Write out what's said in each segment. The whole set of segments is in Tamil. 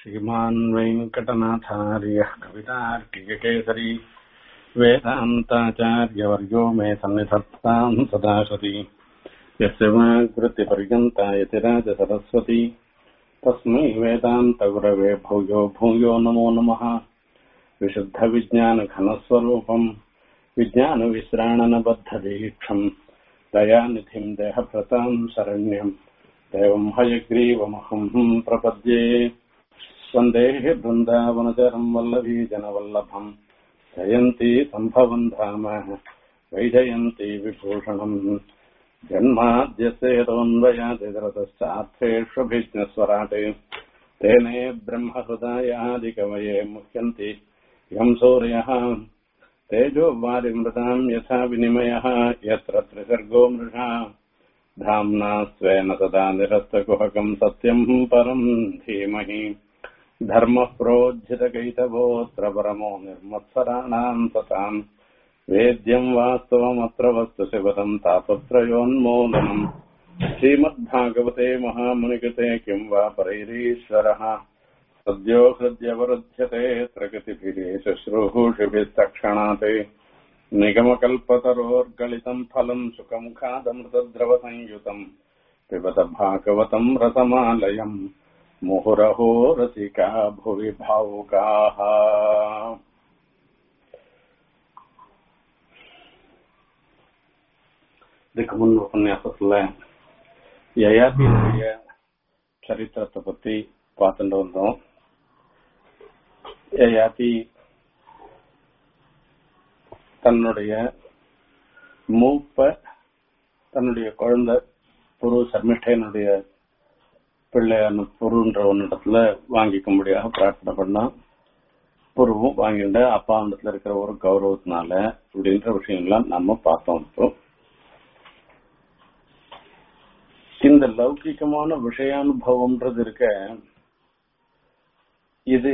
श्रीमान् वेङ्कटनाथार्यः कवितार्किककेसरी वेदान्ताचार्यवर्यो मे सन्निधत्ताम् सदा सति यस्य वाग्वृत्तिपर्यन्ता यतिराजसरस्वती तस्मै वेदान्तगुरवे भूयो भूयो नमो नमः विशुद्धविज्ञानघनस्वरूपम् विज्ञानविश्राणनबद्धदीक्षम् दयानिधिम् देहभृताम् शरण्यम् देवम् हयग्रीवमहम् प्रपद्ये वन्देः बृन्दावनचरम् वल्लभीजनवल्लभम् जयन्ती सम्भवम् धाम वैजयन्ती विभूषणम् जन्माद्यसेतोऽन्वयादिरतश्चार्थेष्वभिज्ञस्वराटे तेने ब्रह्महृदायादिकवये मुह्यन्ति यम् सूर्यः तेजो वारिमृताम् यथा विनिमयः यत्र त्रिसर्गो मृषा धाम्ना स्वेन सदा निरस्तकुहकम् सत्यम् परम् धीमहि धर्मः प्रोज्झितकैतवोऽत्र परमो निर्मत्सराणाम् सताम् वेद्यम् वास्तवमत्र वस्तु शिवतम् तापत्रयोन्मूलनम् श्रीमद्भागवते महामुनिकृते किम् वा परैरीश्वरः सद्यो हृद्यवरुध्यते प्रकृतिभिः शुश्रूषुभिस्तक्षणात् निगमकल्पतरोर्गलितम् फलम् सुखमुखादमृतद्रवसंयुतम् पिबत भागवतम् रसमालयम् मुहुरहो रसिका भुवि भावुकाः இதுக்கு முன் உபன்யாசத்துல யயாதியுடைய சரித்திரத்தை பத்தி பார்த்துட்டு வந்தோம் யயாதி தன்னுடைய மூப்ப தன்னுடைய குழந்தை புரு சர்மிஷ்டனுடைய பிள்ளையான புருன்ற ஒன்னிடத்துல வாங்கிக்கும்படியாக பிரார்த்தனை பண்ணான் புருவும் வாங்கிட்டு அப்பா இடத்துல இருக்கிற ஒரு கௌரவத்தினால அப்படின்ற விஷயங்கள்லாம் நம்ம பார்த்தோம் இப்போ இந்த லௌகிகமான விஷயானுபவம்ன்றது இருக்க இது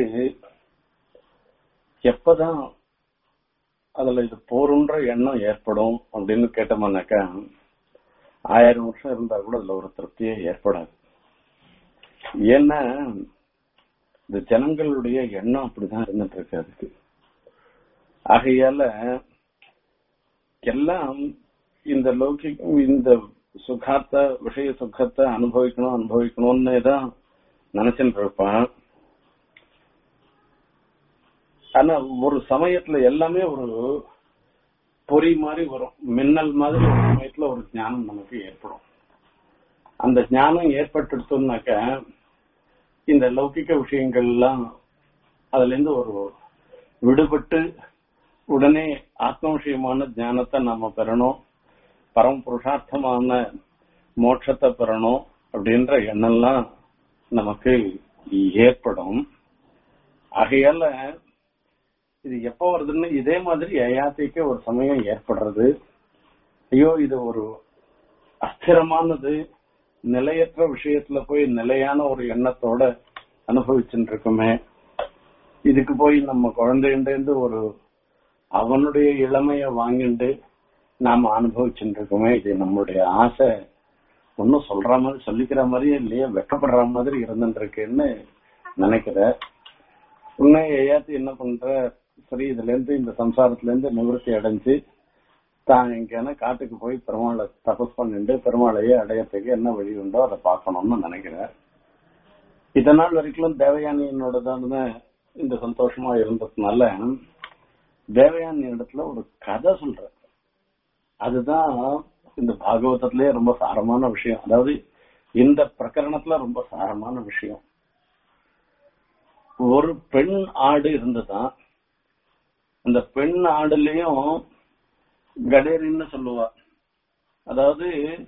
எப்பதான் அதுல இது போருன்ற எண்ணம் ஏற்படும் அப்படின்னு கேட்டோம்னாக்கா ஆயிரம் வருஷம் இருந்தா கூட அதுல ஒரு திருப்தியே ஏற்படாது ஏன்னா இந்த ஜனங்களுடைய எண்ணம் அப்படிதான் இருந்துட்டு இருக்கு அதுக்கு ஆகையால எல்லாம் இந்த லௌகிக் இந்த சுகாத்த விஷய சுகத்தை அனுபவிக்கணும் அனுபவிக்கணும்னு தான் நினைச்சுட்டு இருப்பான் ஆனா ஒரு சமயத்துல எல்லாமே ஒரு பொறி மாதிரி வரும் மின்னல் மாதிரி ஒரு சமயத்துல ஒரு ஞானம் நமக்கு ஏற்படும் அந்த ஞானம் ஏற்பட்டுடுச்சுனாக்க இந்த லௌகிக்க விஷயங்கள்லாம் அதுல இருந்து ஒரு விடுபட்டு உடனே ஆத்ம விஷயமான ஞானத்தை நாம பெறணும் பரம புருஷார்த்தமான மோட்சத்தை பெறணும் அப்படின்ற எண்ணம்லாம் நமக்கு ஏற்படும் ஆகையால இது எப்ப வருதுன்னு இதே மாதிரி அயாத்திக்கு ஒரு சமயம் ஏற்படுறது ஐயோ இது ஒரு அஸ்திரமானது நிலையற்ற விஷயத்துல போய் நிலையான ஒரு எண்ணத்தோட அனுபவிச்சுட்டு இருக்குமே இதுக்கு போய் நம்ம குழந்தைகிட்ட ஒரு அவனுடைய இளமைய வாங்கிட்டு நாம அனுபவிச்சுட்டு இருக்கோமே இது நம்மளுடைய ஆசை ஒன்னும் சொல்ற மாதிரி சொல்லிக்கிற மாதிரியே இல்லையே வெக்கப்படுற மாதிரி இருந்துட்டு இருக்குன்னு நினைக்கிற உன்னை ஏயாத்தி என்ன பண்ற சரி இதுல இருந்து இந்த சம்சாரத்துல இருந்து நிவர்த்தி அடைஞ்சு தான் எங்கன்னா காட்டுக்கு போய் பெருமாளை தபஸ் பண்ணிட்டு பெருமாளையே அடையறதுக்கு என்ன வழி உண்டோ அதை பார்க்கணும்னு நினைக்கிறேன் இதனால் வரைக்கும் தேவயானியினோட தான் இந்த சந்தோஷமா இருந்ததுனால தேவயானி இடத்துல ஒரு கதை சொல்ற அதுதான் இந்த பாகவதத்திலேயே ரொம்ப சாரமான விஷயம் அதாவது இந்த பிரகரணத்துல ரொம்ப சாரமான விஷயம் ஒரு பெண் ஆடு இருந்ததுதான் அந்த பெண் ஆடுலயும் கடேரின்னு சொல்லுவா அதாவது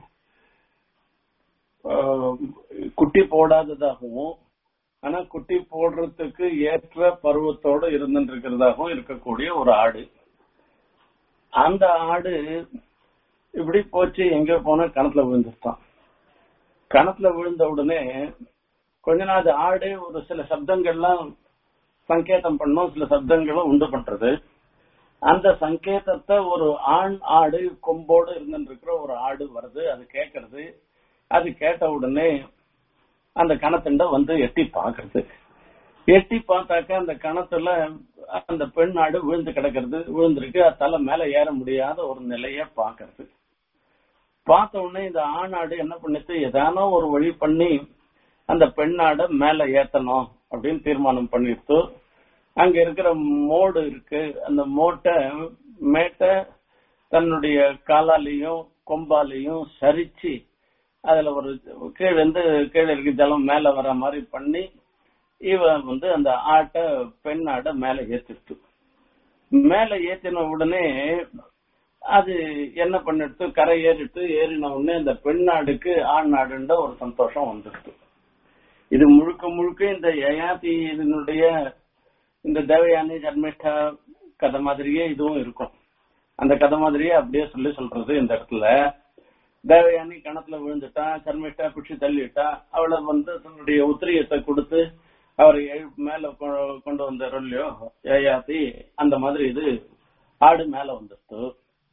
குட்டி போடாததாகவும் ஆனா குட்டி போடுறதுக்கு ஏற்ற பருவத்தோட இருந்துட்டு இருக்கிறதாகவும் இருக்கக்கூடிய ஒரு ஆடு அந்த ஆடு இப்படி போச்சு எங்க போனா கணத்துல விழுந்துட்டான் கணத்துல விழுந்த உடனே கொஞ்ச நாள் ஆடு ஒரு சில சப்தங்கள்லாம் சங்கேதம் பண்ணும் சில சப்தங்களும் உண்டு பண்றது அந்த சங்கேதத்தை ஒரு ஆண் ஆடு கொம்போடு இருந்துட்டு இருக்கிற ஒரு ஆடு வருது அது கேட்கறது அது கேட்ட உடனே அந்த கணத்தண்ட வந்து எட்டி பாக்குறது எட்டி பார்த்தாக்க அந்த கணத்துல அந்த பெண் ஆடு விழுந்து கிடக்கிறது விழுந்திருக்கு அது தலை மேல ஏற முடியாத ஒரு நிலைய பாக்குறது பார்த்த உடனே இந்த ஆணாடு என்ன பண்ணிட்டு ஏதானோ ஒரு வழி பண்ணி அந்த பெண்ணாட மேல ஏத்தணும் அப்படின்னு தீர்மானம் பண்ணிட்டு அங்க இருக்கிற மோடு இருக்கு அந்த மோட்டை மேட்டை தன்னுடைய காலாலையும் கொம்பாலையும் சரிச்சு அதுல ஒரு கீழே இருந்து கீழே இருக்க ஜலம் மேல வர மாதிரி பண்ணி இவன் வந்து அந்த ஆட்டை பெண் ஆட்டை மேல ஏத்திட்டு மேல ஏத்தின உடனே அது என்ன பண்ணிட்டு கரை ஏறிட்டு ஏறின உடனே அந்த பெண் நாடுக்கு ஆண் நாடுன்ற ஒரு சந்தோஷம் வந்துடுது இது முழுக்க முழுக்க இந்த யயாதி இதனுடைய இந்த தேவயானி ஜன்மிஷ்டா கதை மாதிரியே இதுவும் இருக்கும் அந்த கதை மாதிரியே அப்படியே சொல்லி சொல்றது இந்த இடத்துல தேவயானி கணத்துல விழுந்துட்டா சர்மிஷ்டா பிடிச்சி தள்ளிட்டா அவளை வந்து தன்னுடைய உத்திரியத்தை கொடுத்து அவரை எழு- மேல கொ- கொண்டு வந்தாரோ இல்லையோ யயாதி அந்த மாதிரி இது ஆடு மேல வந்துட்டு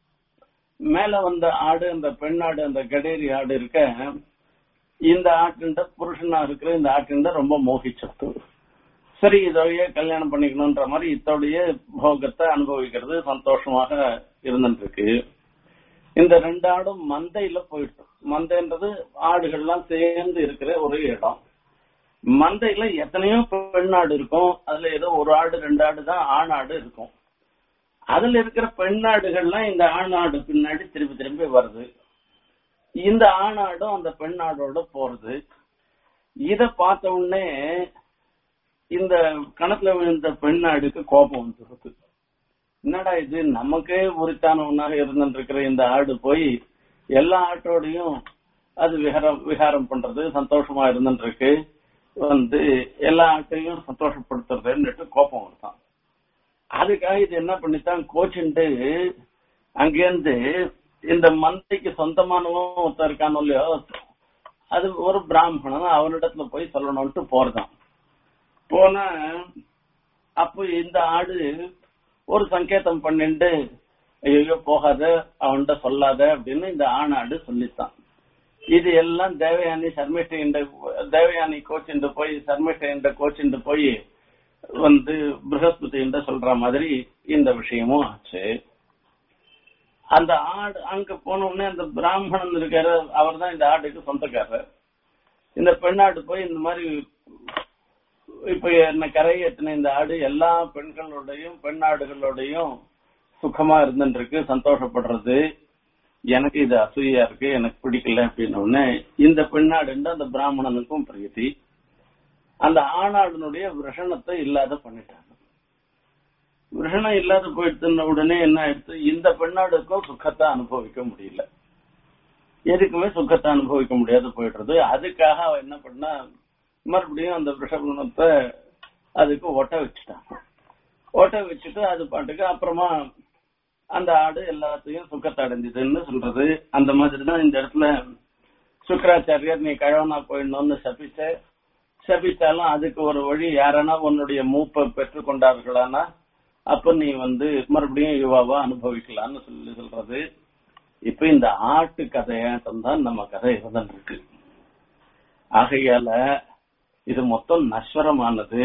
மேல வந்த ஆடு அந்த பெண் ஆடு அந்த கடேரி ஆடு இருக்க இந்த ஆட்டுண்ட புருஷனா இருக்கிற இந்த ஆட்டுண்ட ரொம்ப மோகிச்சத்து சரி இதோடைய கல்யாணம் பண்ணிக்கணும்ன்ற மாதிரி இத்தோடைய போகத்தை அனுபவிக்கிறது சந்தோஷமாக இருந்துட்டு இருக்கு இந்த ரெண்டு ஆடும் மந்தையில போயிட்டு மந்தைன்றது ஆடுகள்லாம் சேர்ந்து இருக்கிற ஒரு இடம் மந்தையில எத்தனையோ பெண் ஆடு இருக்கும் அதுல ஏதோ ஒரு ஆடு ரெண்டு ஆடு தான் ஆண் ஆடு இருக்கும் அதுல இருக்கிற பெண் ஆடுகள்லாம் இந்த ஆண் ஆடு பின்னாடி திரும்பி திரும்பி வருது இந்த ஆணாடும் அந்த பெண் ஆடோட போறது இத பார்த்த உடனே இந்த கணத்துல விழுந்த பெண் ஆடுக்கு கோபம் வந்துருது என்னடா இது நமக்கே உரித்தான ஒன்னாக இருந்துட்டு இருக்கிற இந்த ஆடு போய் எல்லா ஆட்டோடையும் அது விகாரம் விகாரம் பண்றது சந்தோஷமா இருந்துட்டு இருக்கு வந்து எல்லா ஆட்டையும் சந்தோஷப்படுத்துறதுன்னுட்டு கோபம் வருதான் அதுக்காக இது என்ன பண்ணித்தான் கோச்சுண்டு அங்கேருந்து இந்த மந்தைக்கு சொந்தமானவன் ஒருத்தன் இருக்கானோ இல்லையோ அது ஒரு பிராமணன் அவனிடத்துல போய் சொல்லணும்ட்டு போறதான் போனா அப்போ இந்த ஆடு ஒரு சங்கேதம் பண்ணிட்டு ஐயோ போகாத அவன்கிட்ட சொல்லாத அப்படின்னு இந்த ஆணாடு சொல்லித்தான் இது எல்லாம் தேவயானி சர்மிஷ்ட தேவயானி கோச்சிண்டு போய் சர்மிஷ்ட கோச்சிண்டு போய் வந்து பிரகஸ்பதி சொல்ற மாதிரி இந்த விஷயமும் ஆச்சு அந்த ஆடு அங்க போன உடனே அந்த பிராமணன் இருக்காரு அவர் தான் இந்த ஆட்டுக்கு சொந்தக்காரர் இந்த பெண்ணாடு போய் இந்த மாதிரி இப்ப என்ன கரையேற்றின இந்த ஆடு எல்லா பெண்களோடையும் பெண்ணாடுகளோடையும் சுகமா இருந்துட்டு இருக்கு சந்தோஷப்படுறது எனக்கு இது அசூயா இருக்கு எனக்கு பிடிக்கல அப்படின்னு உடனே இந்த பெண்ணாடுன்ற அந்த பிராமணனுக்கும் பிரீத்தி அந்த ஆணாடுனுடைய விஷணத்தை இல்லாத பண்ணிட்டாங்க விஷணம் இல்லாத போயிடுத்துன உடனே என்ன ஆயிடுச்சு இந்த பெண்ணாடுக்கும் சுகத்தை அனுபவிக்க முடியல எதுக்குமே சுகத்தை அனுபவிக்க முடியாது போயிடுறது அதுக்காக அவ என்ன பண்ணா மறுபடியும் அந்த விஷகுணத்தை அதுக்கு ஒட்ட வச்சுட்டாங்க ஒட்ட வச்சுட்டு அது பாட்டுக்கு அப்புறமா அந்த ஆடு எல்லாத்தையும் சுக்கத்தை அடைஞ்சதுன்னு சொல்றது அந்த மாதிரி தான் இந்த இடத்துல சுக்கராச்சாரியர் நீ கழவனா போயிடணும்னு சபிச்ச சபிச்சாலும் அதுக்கு ஒரு வழி யாரனா உன்னுடைய மூப்பை பெற்றுக் கொண்டார்களானா அப்ப நீ வந்து மறுபடியும் யுவாவா அனுபவிக்கலாம்னு சொல்லி சொல்றது இப்ப இந்த ஆட்டு கதையாட்டம் தான் நம்ம கதை இருந்துட்டு இருக்கு ஆகையால இது மொத்தம் நஸ்வரமானது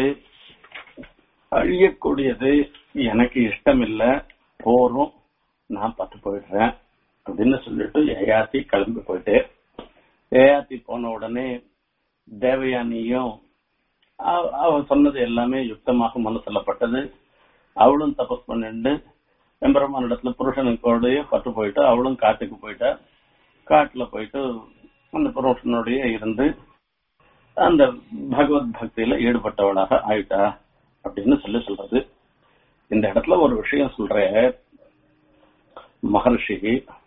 அழியக்கூடியது எனக்கு இஷ்டம் இல்ல போறோம் நான் பத்து போயிடுறேன் அப்படின்னு சொல்லிட்டு ஏயாத்தி கிளம்பி போயிட்டு ஏயாத்தி போன உடனே தேவயானியும் அவ- அவ சொன்னது எல்லாமே யுக்தமாக மனசுல பட்டது அவளும் தபஸ் பண்ணிட்டு எம்பெருமான் இடத்துல புருஷனுக்கோடய பட்டு போயிட்டு அவளும் காட்டுக்கு போயிட்டா காட்டுல போயிட்டு அந்த புருஷனோடய இருந்து அந்த பகவத் பக்தியில ஈடுபட்டவளாக ஆயிட்டா அப்படின்னு சொல்லி சொல்றது இந்த இடத்துல ஒரு விஷயம் சொல்றேன் மகர்ஷி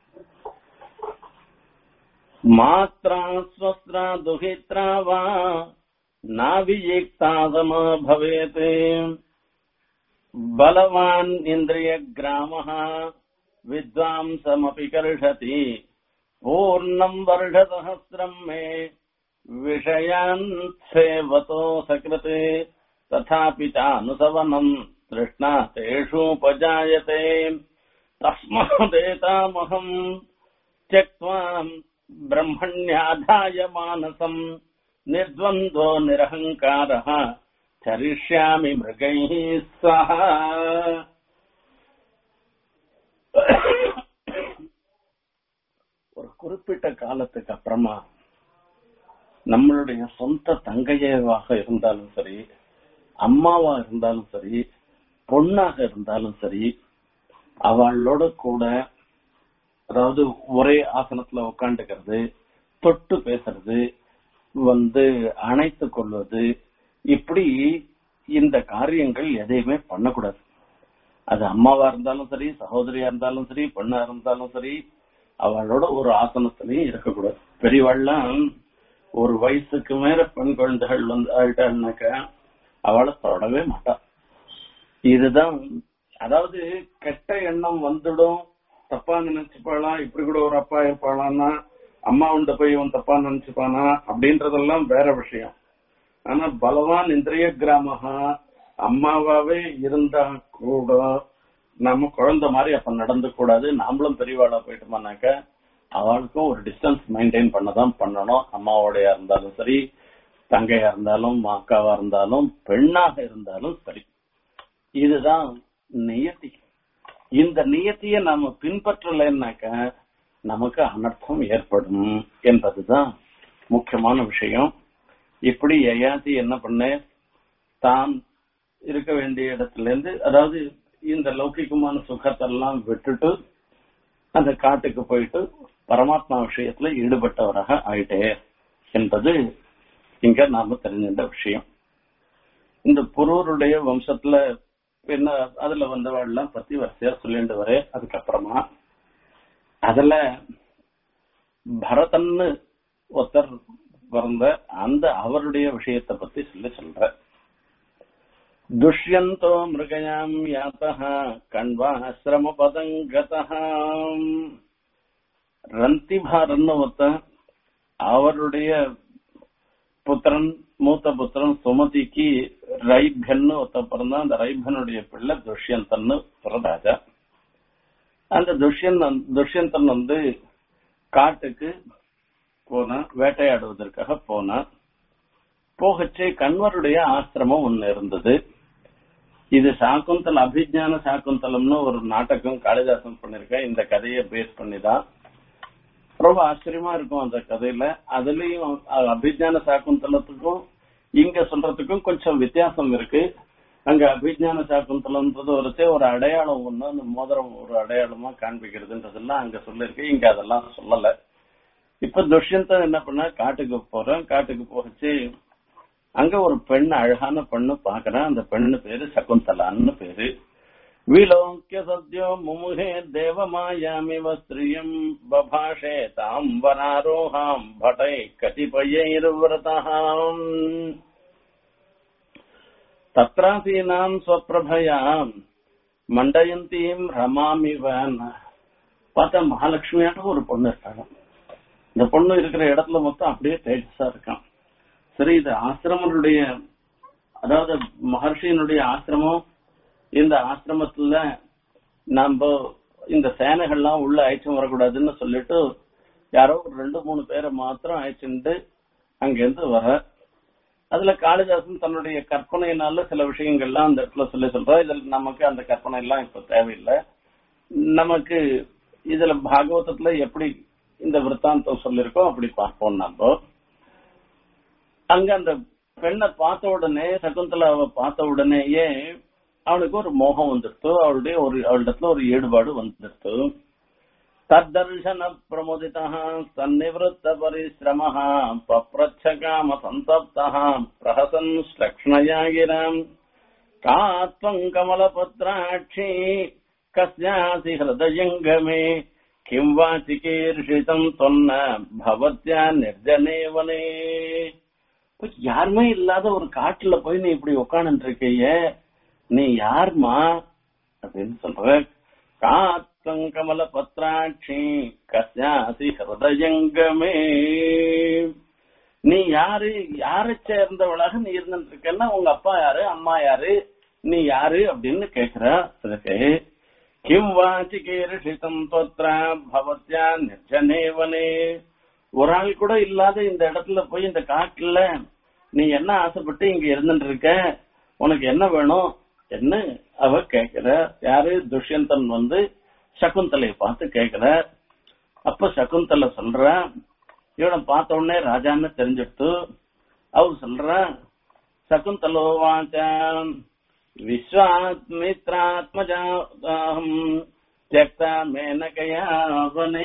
மாத்ரா ஸ்வஸ்ரா துஹித்ரா வா நாவியுக்தாதமா பவேத் பலவான் இந்திரிய கிராமः வித்வாம்சமபி கர்ஷதி பூர்ணம் வருஷசஹசிரம் மே விஷயான் சேவதோ சகிருத் ததாபி சானுசவனம் திருஷ்ணா தேஷூபஜாயते तस्मादेतामहम् त्यक्त्वा ब्रह्मण्याधाय मानसम् निर्द्वन्द्वो निरहङ्कारः சரிஷ்யாமி மிருகை சஹ ஒரு குறிப்பிட்ட காலத்துக்கு அப்புறமா நம்மளுடைய சொந்த தங்கையவாக இருந்தாலும் சரி அம்மாவா இருந்தாலும் சரி பொண்ணாக இருந்தாலும் சரி அவளோட கூட அதாவது ஒரே ஆசனத்துல உட்காந்துக்கிறது தொட்டு பேசுறது வந்து அணைத்து கொள்வது இப்படி இந்த காரியங்கள் எதையுமே பண்ணக்கூடாது அது அம்மாவா இருந்தாலும் சரி சகோதரியா இருந்தாலும் சரி பெண்ணா இருந்தாலும் சரி அவளோட ஒரு ஆசனத்திலையும் இருக்கக்கூடாது பெரியவாள்லாம் ஒரு வயசுக்கு மேல பெண் குழந்தைகள் வந்து ஆயிட்டாள்னாக்க அவளை தொடவே மாட்டா இதுதான் அதாவது கெட்ட எண்ணம் வந்துடும் தப்பா நினைச்சுப்பாளா இப்படி கூட ஒரு அப்பா இருப்பாளான்னா அம்மா உண்ட போய் இவன் தப்பா நினைச்சுப்பானா அப்படின்றதெல்லாம் வேற விஷயம் ஆனா பலவான் இந்திரிய கிராமகா அம்மாவாவே இருந்தா கூட நம்ம குழந்தை மாதிரி அப்ப நடந்து கூடாது நாமளும் பெரியவாளா போயிட்டோம்னாக்க அவளுக்கும் ஒரு டிஸ்டன்ஸ் மெயின்டைன் பண்ணதான் பண்ணணும் அம்மாவோடையா இருந்தாலும் சரி தங்கையா இருந்தாலும் அக்காவா இருந்தாலும் பெண்ணாக இருந்தாலும் சரி இதுதான் நியத்தி இந்த நியத்தியை நாம பின்பற்றலைன்னாக்க நமக்கு அனர்த்தம் ஏற்படும் என்பதுதான் முக்கியமான விஷயம் இப்படி யயாதி என்ன பண்ண தான் இருக்க வேண்டிய இடத்துல இருந்து அதாவது இந்த லௌகிகமான சுகத்தெல்லாம் விட்டுட்டு அந்த காட்டுக்கு போயிட்டு பரமாத்மா விஷயத்துல ஈடுபட்டவராக ஆயிட்டே என்பது இங்க நாம தெரிஞ்சின்ற விஷயம் இந்த புரூருடைய வம்சத்துல என்ன அதுல வந்தவாள்லாம் பத்தி வரிசையா சொல்லிட்டு வரே அதுக்கப்புறமா அதுல பரதன்னு ஒருத்தர் பிறந்த அந்த அவருடைய விஷயத்தை பத்தி சொல்லி சொல்ற துஷ்யந்தோ மிருகயாம் யாத்தः கண்வாசிரம பதங்கதः ரந்திபாரன்னு ஒருத்தன் அவருடைய புத்திரன் மூத்த புத்திரன் சுமதிக்கு ரைபன்னு ஒருத்த பிறந்தான் அந்த ரைபனுடைய பிள்ளை துஷ்யந்தன்னு ஒரு ராஜா அந்த துஷ்யந்தன் துஷ்யந்தன் வந்து காட்டுக்கு போனான் வேட்டையாடுவதற்காக போனான் போகச்சே கண்வருடைய ஆசிரமம் ஒன்னு இருந்தது இது சாக்குந்தல் அபிஜான சாக்குந்தலம்னு ஒரு நாடகம் காளிதாசன் பண்ணிருக்கேன் இந்த கதையை பேஸ் பண்ணிதான் ரொம்ப ஆச்சரியமா இருக்கும் அந்த கதையில அதுலயும் அபிஜான சாக்குந்தலத்துக்கும் இங்க சொல்றதுக்கும் கொஞ்சம் வித்தியாசம் இருக்கு அங்க அபிஜான சாக்குந்தலம்ன்றது ஒருத்தே ஒரு அடையாளம் ஒண்ணு அந்த மோதிரம் ஒரு அடையாளமா காண்பிக்கிறதுன்றதெல்லாம் அங்க சொல்லிருக்கு இங்க அதெல்லாம் சொல்லல இப்ப துஷ்யந்தன் என்ன பண்ணா காட்டுக்கு போறேன் காட்டுக்கு போகச்சு அங்க ஒரு பெண் அழகான பெண்ணு பாக்குறேன் அந்த பெண்ணு பேரு சகுந்தலான்னு பேரு விலோக்கிய சத்யோ முமுகே தேவமாயாமிவ ஸ்திரியம் பபாஷே தாம் வராரோஹாம் பட்டை கதிபயைர்விரதாம் தத்ராசீனாம் ஸ்வப்பிரபயாம் மண்டயந்தீம் ரமாமிவன் பார்த்தா மகாலட்சுமியான ஒரு பொண்ணு இருக்காங்க இந்த பொண்ணு இருக்கிற இடத்துல மொத்தம் அப்படியே தேஜஸா இருக்கான் சரி இது ஆசிரமனுடைய அதாவது மகர்ஷியினுடைய ஆசிரமம் இந்த ஆசிரமத்துல நம்ம இந்த சேனைகள்லாம் உள்ள அழைச்சும் வரக்கூடாதுன்னு சொல்லிட்டு யாரோ ஒரு ரெண்டு மூணு பேரை மாத்திரம் அழைச்சிட்டு அங்கிருந்து வர அதுல காளிதாசன் தன்னுடைய கற்பனையினால சில விஷயங்கள்லாம் அந்த இடத்துல சொல்லி சொல்ற இதுல நமக்கு அந்த கற்பனை எல்லாம் இப்ப தேவையில்லை நமக்கு இதுல பாகவதத்துல எப்படி இந்த விற்த்தாந்தம் சொல்லிருக்கோ அப்படி பார்ப்போம் நம்ம அங்க அந்த பெண்ணை பார்த்த உடனே சகுந்தலாவை பார்த்த உடனேயே அவனுக்கு ஒரு மோகம் வந்துடுத்து அவளுடைய ஒரு அவளிடத்துல ஒரு ஈடுபாடு வந்துடுத்து தத்தர்ஷன பிரமுதிதா சந்நிவத்த பரிசிரம பப்ரச்ச காம சந்தப்தா பிரஹசன் ஸ்லக்ஷ்ணயாகிரம் காத்வம் கமலபத்ராட்சி கஸ்யாசி ஹிருதயங்கமே கிம் வா சிகீர்ஷிதம் தொன்ன பவத்யா நிர்ஜனே வனே யாருமே இல்லாத ஒரு காட்டுல போய் நீ இப்படி உட்காந்துட்டு இருக்கைய நீ யாருமா அப்படின்னு சொல்ற காத்தம் கமல பத்ராட்சி கஸ்யாசி ஹிருதயங்கமே நீ யாரு யாரை சேர்ந்தவளாக நீ இருந்துட்டு இருக்கன்னா உங்க அப்பா யாரு அம்மா யாரு நீ யாரு அப்படின்னு கேக்குற அதுக்கு கிம் வாச்சிகேரிஷிதம் தோத்ரா பவத்யா நிர்ஜனேவனே ஒரு ஆள் கூட இல்லாத இந்த இடத்துல போய் இந்த காட்டுல நீ என்ன ஆசைப்பட்டு இங்க இருந்துட்டு இருக்க உனக்கு என்ன வேணும் என்ன அவ கேக்குற யாரு துஷ்யந்தன் வந்து சகுந்தலையை பார்த்து கேக்குற அப்ப சகுந்தலை சொல்ற இவனை பார்த்த உடனே ராஜான்னு தெரிஞ்சுட்டு அவர் சொல்ற சகுந்தலோ வாச்சாம் விஸ்வாமித்ராத்மஜாஹம் தியக்தா மேனகையா வனே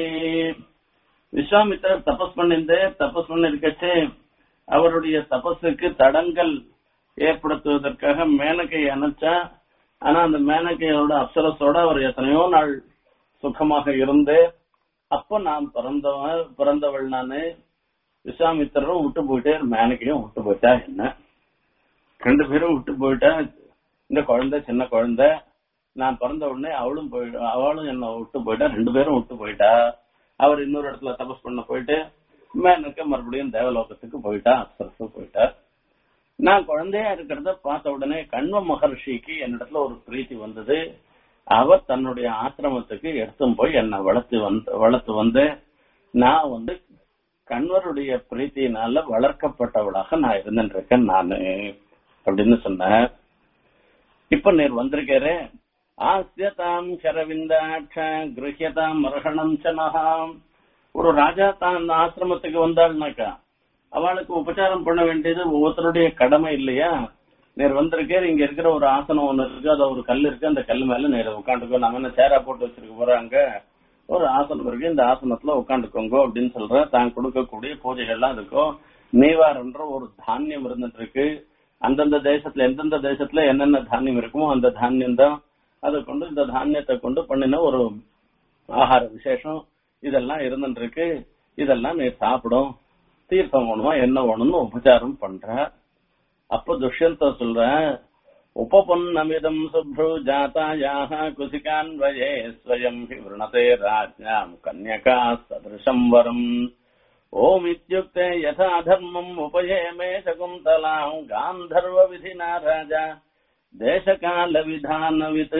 விஸ்வாமித்திரர் தபஸ் பண்ணிருந்தே தபஸ் பண்ணிருக்கச்சு அவருடைய தபஸுக்கு தடங்கள் ஏற்படுத்துவதற்காக மேனகை அனுப்பிச்சா ஆனா அந்த மேனகையோட அப்சரஸோட அவர் எத்தனையோ நாள் சுகமாக இருந்து அப்ப நான் பிறந்தவன் பிறந்தவள் நானு விஸ்வாமித்திரரும் விட்டு போயிட்டே மேனகையும் விட்டு போயிட்டா என்ன ரெண்டு பேரும் விட்டு போயிட்டா இந்த குழந்தை சின்ன குழந்தை நான் பிறந்த உடனே அவளும் போய் அவளும் என்ன விட்டு போயிட்டா ரெண்டு பேரும் விட்டு போயிட்டா அவர் இன்னொரு இடத்துல தபஸ் பண்ண போயிட்டு மேனக்க மறுபடியும் தேவலோகத்துக்கு போயிட்டா அப்சரசு போயிட்டா நான் குழந்தையா இருக்கிறத பார்த்த உடனே கண்வ மகர்ஷிக்கு என்னிடத்துல ஒரு பிரீத்தி வந்தது அவர் தன்னுடைய ஆசிரமத்துக்கு எடுத்தும் போய் என்னை வளர்த்து வந்து வளர்த்து வந்து நான் வந்து கண்வருடைய பிரீத்தியினால வளர்க்கப்பட்டவளாக நான் இருந்துட்டு இருக்கேன் நானு அப்படின்னு சொன்னேன் இப்ப நீர் வந்திருக்காரு ஆசியதாம் கரவிந்தாட்ச கிரகியதாம் மர்ஹணம் சனஹாம் ஒரு ராஜா தான் அந்த ஆசிரமத்துக்கு வந்தாள்னாக்கா அவளுக்கு உபச்சாரம் பண்ண வேண்டியது ஒவ்வொருத்தருடைய கடமை இல்லையா நேர் வந்திருக்கேன் இங்க இருக்கிற ஒரு ஆசனம் ஒண்ணு இருக்கு அது ஒரு கல் இருக்கு அந்த கல் மேல நேர உட்காந்துக்கோ நம்ம என்ன சேரா போட்டு வச்சிருக்க போறாங்க ஒரு ஆசனம் இருக்கு இந்த ஆசனத்துல உட்காந்துக்கோங்க அப்படின்னு சொல்ற தான் கொடுக்கக்கூடிய பூஜைகள்லாம் இருக்கும் நீவார்ன்ற ஒரு தானியம் இருந்துட்டு இருக்கு அந்தந்த தேசத்துல எந்தெந்த தேசத்துல என்னென்ன தானியம் இருக்குமோ அந்த தானியம் தான் அதை கொண்டு இந்த தானியத்தை கொண்டு பண்ணின ஒரு ஆகார விசேஷம் இதெல்லாம் இருந்துட்டு இருக்கு இதெல்லாம் நீ சாப்பிடும் தீர்த்தம் வேணுமா என்ன வேணும்னு உபச்சாரம் பண்ற அப்ப துஷ்யந்த சொல்ற உபபொன்னமிதம் சுப்ரு ஜாத்தாயாக குசிகான்வயே ஸ்வயம் ஹி விருணதே ராஜ்யாம் கன்யகா சதிருஷம் வரம் ஓம் இத்யுக்தே யதா தர்மம் உபயேமே சகுந்தலாம் காந்தர்வ விதினா ராஜா தேசகால விதானவித்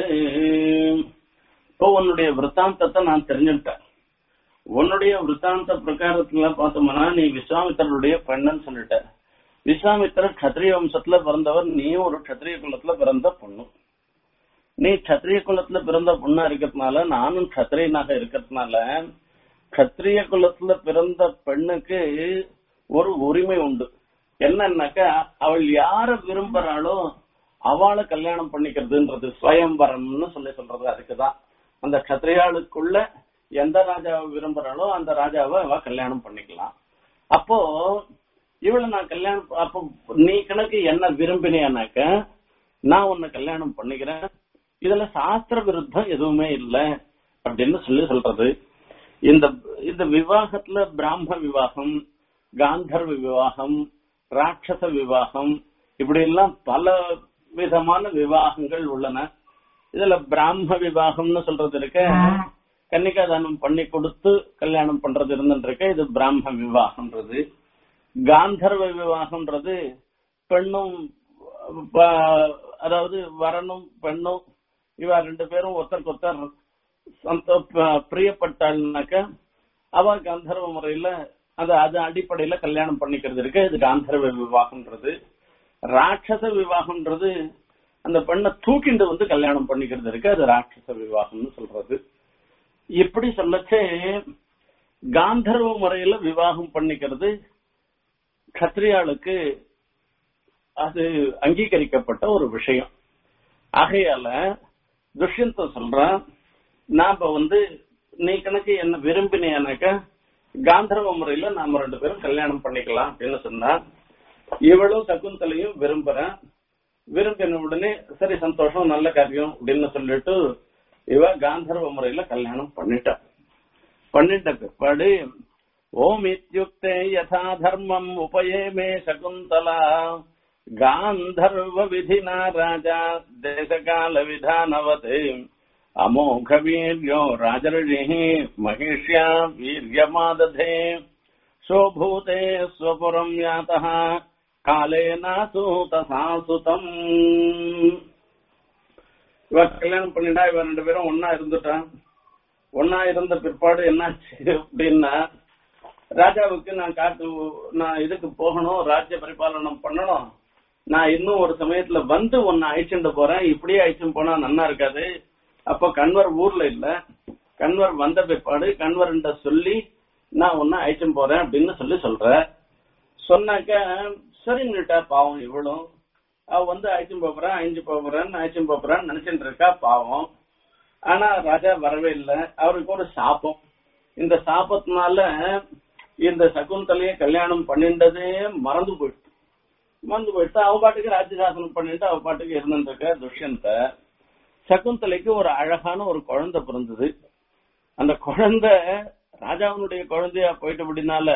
இப்போ உன்னுடைய விற்த்தாந்தத்தை நான் தெரிஞ்சுட்டேன் உன்னுடைய விற்த்தாந்த பிரகாரத்துல பார்த்தோம்னா நீ விஸ்வாமித்தருடைய பெண்ணன்னு சொல்லிட்ட விஸ்வாமித்திரர் கத்திரிய வம்சத்துல பிறந்தவர் நீயும் ஒரு கத்திரிய குலத்துல பிறந்த பொண்ணு நீ கத்திரிய குலத்துல பிறந்த பொண்ணா இருக்கிறதுனால நானும் கத்திரியனாக இருக்கிறதுனால கத்திரிய குலத்துல பிறந்த பெண்ணுக்கு ஒரு உரிமை உண்டு என்னன்னாக்கா அவள் யார விரும்புறாளோ அவளை கல்யாணம் பண்ணிக்கிறதுன்றது ஸ்வயம்பரம்னு சொல்லி சொல்றது அதுக்குதான் அந்த கத்திரியாளுக்குள்ள எந்த ராஜாவை விரும்புறாளோ அந்த ராஜாவை அவ கல்யாணம் பண்ணிக்கலாம் அப்போ இவளை நான் கல்யாணம் அப்போ நீ கணக்கு என்ன விரும்பினியானாக்க நான் உன்னை கல்யாணம் பண்ணிக்கிறேன் இதுல சாஸ்திர விருத்தம் எதுவுமே இல்லை அப்படின்னு சொல்லி சொல்றது இந்த இந்த விவாகத்துல பிராம விவாகம் காந்தர்வ விவாகம் ராட்சச விவாகம் இப்படி எல்லாம் பல விதமான விவாகங்கள் உள்ளன இதுல பிராம விவாகம்னு சொல்றது இருக்க கன்னிகாதானம் பண்ணி கொடுத்து கல்யாணம் பண்றது இருந்துருக்கு இது பிராம விவாகம்ன்றது காந்தர்வ விவாகம்ன்றது பெண்ணும் ப- அதாவது வரணும் பெண்ணும் இவ ரெண்டு பேரும் ஒருத்தருக்கு ஒருத்தர் சந்தோ ப- பிரியப்பட்டாள்னாக்க அவ காந்தர்வ முறையில அது அது அடிப்படையில கல்யாணம் பண்ணிக்கிறது இருக்கு இது காந்தர்வ விவாகம்ன்றது ராட்சச விவாகம்ன்றது அந்த பெண்ணை தூக்கிண்டு வந்து கல்யாணம் பண்ணிக்கிறது இருக்கு அது ராட்சச விவாகம்னு சொல்றது இப்படி சொல்லச்சே காந்தர்வ முறையில விவாகம் பண்ணிக்கிறது கத்திரியாளுக்கு அது அங்கீகரிக்கப்பட்ட ஒரு விஷயம் ஆகையால துஷ்யந்த சொல்றான் நாம வந்து நீ கணக்கு என்ன விரும்பினேனாக்க காந்தர்வ முறையில நாம ரெண்டு பேரும் கல்யாணம் பண்ணிக்கலாம் அப்படின்னு சொன்னா இவளும் சகுந்தலையும் விரும்புறேன் விரும்பின உடனே சரி சந்தோஷம் நல்ல காரியம் அப்படின்னு சொல்லிட்டு இவ காந்தர்வ முறையில கல்யாணம் பண்ணிட்டா பண்ணிட்ட பிற்பாடு ஓம் இத்யுக்தே யதா தர்மம் உபயேமே சகுந்தலா காந்தர்வ விதினா ராஜா தேசகால விதானவதே அமோக வீரியோ ராஜர்ஷி மகிஷ்யா வீரியமாததே சோபூதே ஸ்வபுரம் யாத்தः காலேனாசூத சாசுதம் இவ கல்யாணம் பண்ணிட்டா இவ ரெண்டு பேரும் ஒன்னா இருந்துட்டான் ஒன்னா இருந்த பிற்பாடு என்னாச்சு அப்படின்னா ராஜாவுக்கு நான் காட்டு நான் இதுக்கு போகணும் ராஜ்ய பரிபாலனம் பண்ணணும் நான் இன்னும் ஒரு சமயத்துல வந்து உன்னை அழிச்சுட்டு போறேன் இப்படியே அழிச்சுட்டு போனா நன்னா இருக்காது அப்ப கண்வர் ஊர்ல இல்ல கண்வர் வந்த பிற்பாடு கண்வர்கிட்ட சொல்லி நான் உன்னை அழிச்சுட்டு போறேன் அப்படின்னு சொல்லி சொல்ற சொன்னாக்க சரின்னுட்டா பாவம் இவளும் அவ வந்து அழிச்சும் போறேன் அழிஞ்சு போறேன் அழிச்சும் போறேன்னு நினைச்சிட்டு இருக்கா பாவம் ஆனா ராஜா வரவே இல்லை அவருக்கு ஒரு சாபம் இந்த சாபத்தினால இந்த சகுந்தலைய கல்யாணம் பண்ணிண்டதே மறந்து போயிடுச்சு மறந்து போயிட்டு அவ பாட்டுக்கு ராஜ்யசாசனம் பண்ணிட்டு அவ பாட்டுக்கு இருந்துட்டு இருக்க துஷ்யந்த சகுந்தலைக்கு ஒரு அழகான ஒரு குழந்தை பிறந்தது அந்த குழந்தை ராஜாவினுடைய குழந்தையா போயிட்டு அப்படின்னால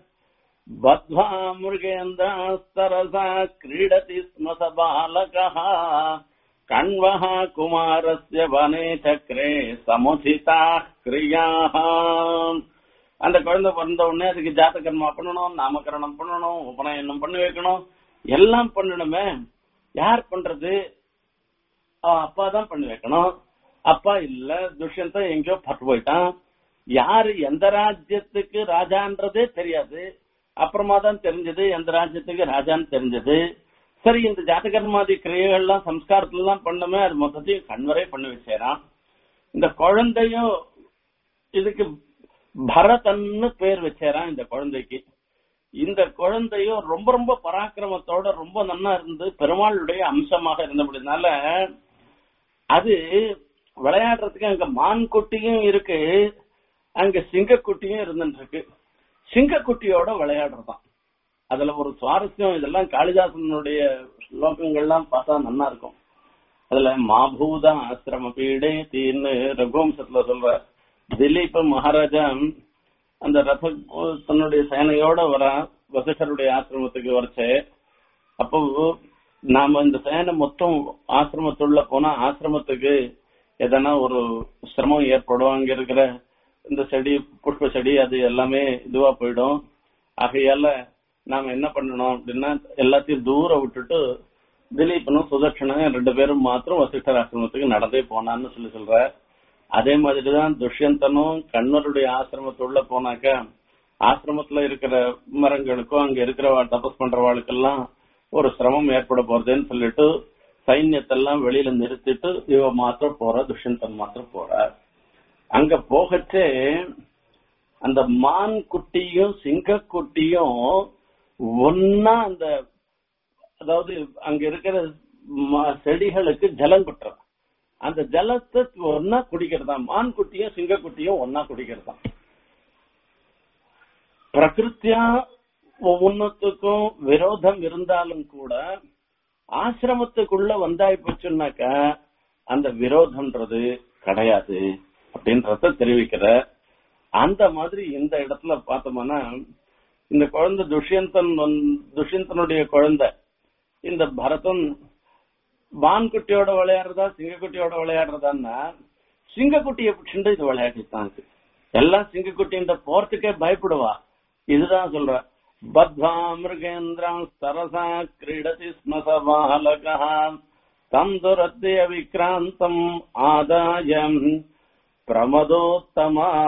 பத்வா மிருகேந்திரா கிரீடதி ஸ்ம ச பாலகः கண்வः குமாரஸ்ய வனே சக்கரே சமுதிதா கிரியாः அந்த குழந்தை பிறந்த உடனே அதுக்கு ஜாத்தகர்மா பண்ணணும் நாமகரணம் பண்ணணும் உபநயனம் பண்ணி வைக்கணும் எல்லாம் பண்ணணுமே யார் பண்றது அவன் அப்பா தான் பண்ணி வைக்கணும் அப்பா இல்ல துஷ்யந்த எங்கேயோ பட்டு போயிட்டான் யாரு எந்த ராஜ்யத்துக்கு ராஜான்றதே தெரியாது அப்புறமா தான் தெரிஞ்சது எந்த ராஜ்யத்துக்கு ராஜான்னு தெரிஞ்சது சரி இந்த ஜாதகர்மாதி கிரியைகள்லாம் சம்ஸ்காரத்துல எல்லாம் பண்ணுமே அது மொத்தத்தையும் கண்வரே பண்ணி வச்சேரான் இந்த குழந்தையும் இதுக்கு பரதன்னு பேர் வச்சேரான் இந்த குழந்தைக்கு இந்த குழந்தையும் ரொம்ப ரொம்ப பராக்கிரமத்தோட ரொம்ப நன்னா இருந்து பெருமாளுடைய அம்சமாக இருந்தபடினால அது விளையாடுறதுக்கு அங்க மான் குட்டியும் இருக்கு அங்க சிங்கக்குட்டியும் இருந்துட்டு இருக்கு சிங்கக்குட்டியோட விளையாடுறதாம் அதுல ஒரு சுவாரஸ்யம் இதெல்லாம் காளிதாசனுடைய ஸ்லோகங்கள்லாம் பார்த்தா நல்லா இருக்கும் அதுல மாபூத ஆசிரம பீடே தீன்னு ரகுவம்சத்துல சொல்ற திலீப் மகாராஜா அந்த ரத தன்னுடைய சேனையோட வர வசிஷ்டருடைய ஆசிரமத்துக்கு வரச்சே அப்போ நாம இந்த சேனை மொத்தம் ஆசிரமத்துள்ள போனா ஆசிரமத்துக்கு எதனா ஒரு சிரமம் ஏற்படும் அங்க இருக்கிற இந்த செடி புஷ்ப செடி அது எல்லாமே இதுவா போயிடும் ஆகையால நாம என்ன பண்ணணும் அப்படின்னா எல்லாத்தையும் தூரம் விட்டுட்டு திலீபனும் சுதர்ஷனும் ரெண்டு பேரும் மாத்திரம் வசிஷ்டர் ஆசிரமத்துக்கு நடந்தே போனான்னு சொல்லி சொல்ற அதே மாதிரிதான் துஷ்யந்தனும் கண்ணருடைய ஆசிரமத்துள்ள போனாக்க ஆசிரமத்துல இருக்கிற மரங்களுக்கும் அங்க இருக்கிற தபஸ் பண்றவாளுக்கெல்லாம் ஒரு சிரமம் ஏற்பட போறதுன்னு சொல்லிட்டு சைன்யத்தெல்லாம் வெளியில நிறுத்திட்டு இவ மாத்திரம் போற துஷ்யந்தன் மாத்திரம் போற அங்க போகச்சே அந்த மான் குட்டியும் சிங்க குட்டியும் ஒன்னா அந்த அதாவது அங்க இருக்கிற செடிகளுக்கு ஜலம் குட்டுறான் அந்த ஜலத்தை ஒன்னா குடிக்கிறதா மான் குட்டியும் சிங்க குட்டியும் ஒன்னா குடிக்கிறதா பிரகிருத்தியா ஒவ்வொன்னுத்துக்கும் விரோதம் இருந்தாலும் கூட ஆசிரமத்துக்குள்ள வந்தாய் போச்சுன்னாக்க அந்த விரோதம்ன்றது கிடையாது அப்படின்றத தெரிவிக்கிற அந்த மாதிரி இந்த இடத்துல பார்த்தோம்னா இந்த குழந்தை துஷ்யந்தன் துஷ்யந்தனுடைய குழந்தை இந்த பரதன் வான்குட்டியோட விளையாடுறதா சிங்கக்குட்டியோட விளையாடுறதான்னா சிங்கக்குட்டியை பிடிச்சிட்டு இது விளையாடித்தான் எல்லாம் சிங்கக்குட்டின்ற போறதுக்கே பயப்படுவா இதுதான் சொல்ற பத்வா மிருகேந்திரம் சரசா கிரீடதி ஸ்மசபாலகா தந்துரத்திய விக்ராந்தம் ஆதாயம் பிரமதோத்தமா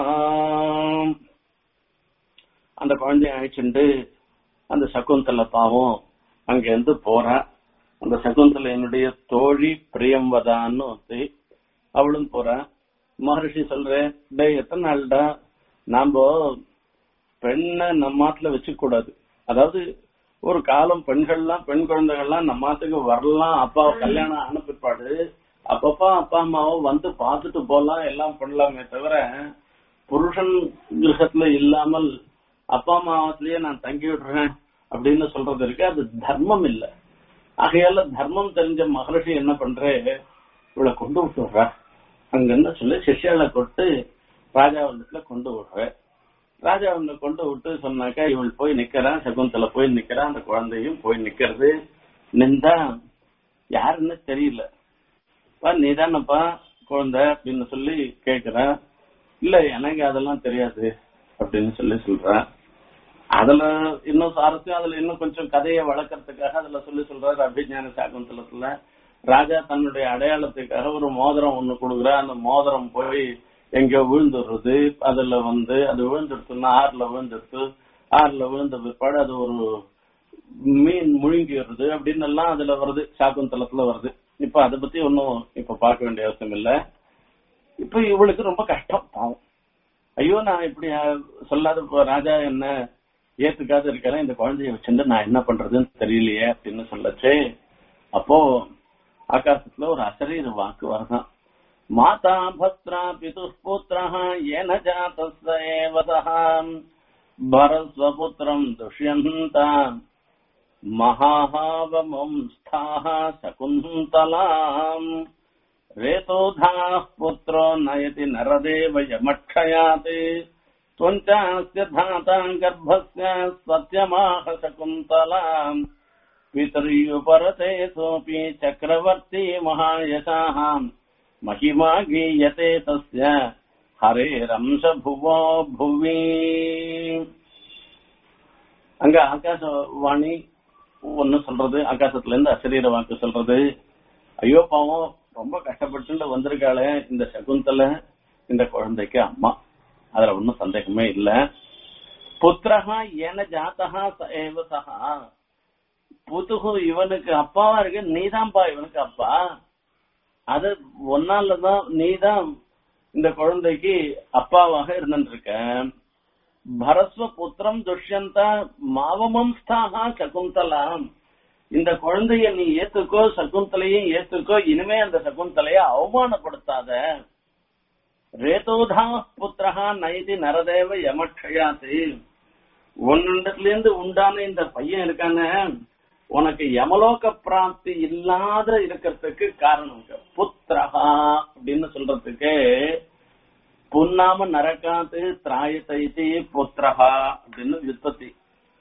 அந்த குழந்தைய அழைச்சுண்டு அந்த சகுந்தல பாவம் அங்க இருந்து போறா அந்த சகுந்தலையினுடைய தோழி பிரியம்பதான்னு வந்து அவளும் போறா மகர்ஷி சொல்றேன் டேய் எத்தனை நாள்டா நாம பெண்ணை நம்ம நாட்டுல வச்சுக்க கூடாது அதாவது ஒரு காலம் பெண்கள்லாம் பெண் குழந்தைகள்லாம் நம்ம நாட்டுக்கு வரலாம் அப்பா கல்யாணம் ஆன பிற்பாடு அப்பப்பா அப்பா அம்மாவோ வந்து பார்த்துட்டு போலாம் எல்லாம் பண்ணலாமே தவிர புருஷன் கிரகத்துல இல்லாமல் அப்பா அம்மாவத்திலேயே நான் தங்கி விடுறேன் அப்படின்னு சொல்றது இருக்கு அது தர்மம் இல்ல ஆகையால தர்மம் தெரிஞ்ச மகர்ஷி என்ன பண்றே இவளை கொண்டு விட்டுடுற அங்க என்ன சொல்லி சிஷ்யால கொட்டு ராஜாவந்தத்துல கொண்டு விடுற ராஜாவந்த கொண்டு விட்டு சொன்னாக்கா இவள் போய் நிக்கிறான் சகுந்தல போய் நிக்கிறான் அந்த குழந்தையும் போய் நிக்கிறது நின்றா யாருன்னு தெரியல பா நீதானப்பா குழந்தை அப்படின்னு சொல்லி கேக்குறேன் இல்ல எனக்கு அதெல்லாம் தெரியாது அப்படின்னு சொல்லி சொல்றேன் அதுல இன்னும் சுவாரஸ்யம் அதுல இன்னும் கொஞ்சம் கதையை வளர்க்கறதுக்காக அதுல சொல்லி சொல்றாரு அபிஜான சாகுந்தலத்துல ராஜா தன்னுடைய அடையாளத்துக்காக ஒரு மோதிரம் ஒண்ணு கொடுக்குற அந்த மோதிரம் போய் எங்கேயோ விழுந்துடுறது அதுல வந்து அது விழுந்துடுச்சுன்னா ஆறுல விழுந்துடுச்சு ஆறுல விழுந்த பிற்பாடு அது ஒரு மீன் முழுங்கிடுறது அப்படின்னு எல்லாம் அதுல வருது சாக்குந்தலத்துல வருது இப்ப அதை பத்தி ஒன்னும் இப்ப பார்க்க வேண்டிய அவசியம் இல்ல இப்ப இவளுக்கு ரொம்ப கஷ்டம் பாவம் ஐயோ நான் இப்படி அஹ், சொல்லாத இப்ப ராஜா என்ன ஏத்துக்காத இருக்கேன் இந்த குழந்தைய வச்சிருந்து நான் என்ன பண்றதுன்னு தெரியலையே அப்படின்னு சொல்லச்சு அப்போ ஆகாசத்துல ஒரு அசரீர வாக்கு வருதான் மாதா பத்ரா பிது புத்திரா ஏன ஜாதஸ்த ஏவதஹாம் பரஸ்வபுத்திரம் துஷ்யந்தாம் महाहावमंस्थाः शकुन्तलाम् रेतोधाः पुत्रो नयति नरदेव यमक्षयात् त्वञ्चास्य धाताम् गर्भस्य सत्यमाह शकुन्तलाम् पितर्युपरते सोऽपि चक्रवर्ती महायशाः महिमा गीयते तस्य हरेरंश भुवो भुवि அங்க ஆகாசவாணி ஒன்னு சொல்றது ஆகாசத்துல இருந்து அசரீர வாக்கு சொல்றது ஐயோ பாவம் ரொம்ப கஷ்டப்பட்டு வந்திருக்காளே இந்த சகுந்தல இந்த குழந்தைக்கு அம்மா அதுல ஒன்னும் சந்தேகமே இல்ல புத்திரஹா ஏன ஜாத்தகா ச ஏவ சஹா புதுகு இவனுக்கு அப்பாவா இருக்கு நீதான்பா இவனுக்கு அப்பா அது ஒன்னாலதான் நீதான் இந்த குழந்தைக்கு அப்பாவாக இருந்துட்டு இருக்க பரஸ்வ புத்திரம் துஷ்யந்தா மாவமம்ஸ்தாக சகுந்தலாம் இந்த குழந்தைய நீ ஏத்துக்கோ சகுந்தலையும் ஏத்துக்கோ இனிமே அந்த சகுந்தலைய அவமானப்படுத்தாத ரேதோதா புத்திரஹா நைதி நரதேவ யமக்ஷயாத்து உன்னிடத்துல இருந்து உண்டான இந்த பையன் இருக்கானே உனக்கு யமலோக பிராப்தி இல்லாத இருக்கிறதுக்கு காரணம் புத்திரஹா அப்படின்னு சொல்றதுக்கு புன்னாம நரகாத்து திராயத்தைத்தி புத்திரஹா அப்படின்னு விற்பத்தி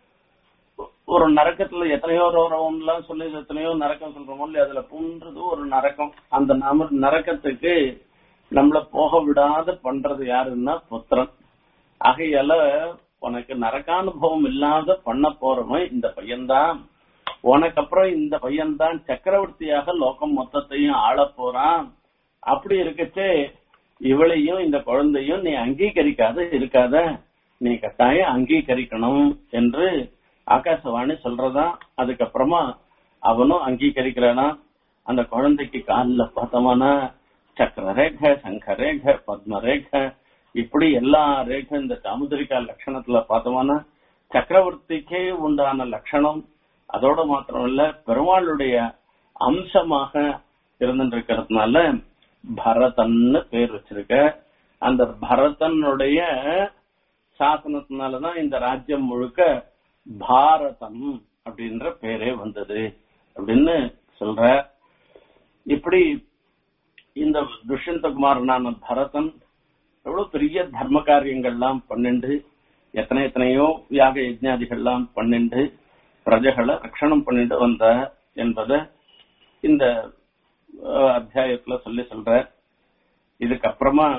ஒரு நரக்கத்துல எத்தனையோ ரோரம்லாம் சொல்லி எத்தனையோ நரக்கம் சொல்றோமோ இல்லையா அதுல புன்றது ஒரு நரக்கம் அந்த நாம நரக்கத்துக்கு நம்மள போக விடாத பண்றது யாருன்னா புத்திரன் ஆகையால உனக்கு நரகானுபவம் இல்லாத பண்ண போறவன் இந்த பையன்தான் உனக்கு அப்புறம் இந்த பையன்தான் சக்கரவர்த்தியாக லோகம் மொத்தத்தையும் ஆள போறான் அப்படி இருக்கச்சே இவளையும் இந்த குழந்தையும் நீ அங்கீகரிக்காத இருக்காத நீ கட்டாயம் அங்கீகரிக்கணும் என்று ஆகாசவாணி சொல்றதா அதுக்கப்புறமா அவனும் அங்கீகரிக்கிறானா அந்த குழந்தைக்கு காலில் பார்த்தோம்னா சக்கர ரேக சங்க ரேக பத்ம ரேக இப்படி எல்லா ரேக இந்த சாமுதிரிகா லட்சணத்துல பார்த்தோம்னா சக்கரவர்த்திக்கே உண்டான லட்சணம் அதோட மாத்திரம் இல்ல பெருமாளுடைய அம்சமாக இருந்துட்டு இருக்கிறதுனால பரதன்னு பேர் வச்சிருக்க அந்த பரதனுடைய சாசனத்தினாலதான் இந்த ராஜ்யம் முழுக்க பாரதம் அப்படின்ற பேரே வந்தது அப்படின்னு சொல்ற இப்படி இந்த துஷ்யந்த குமாரனான பரதன் எவ்வளவு பெரிய தர்ம காரியங்கள்லாம் பண்ணிண்டு எத்தனை எத்தனையோ யாக யஜ்ஞாதிகள்லாம் பண்ணிண்டு பிரஜைகளை ரட்சணம் பண்ணிட்டு வந்த என்பதை இந்த அஹ், அத்தியாயத்துல சொல்லி சொல்ற இதுக்கப்புறமா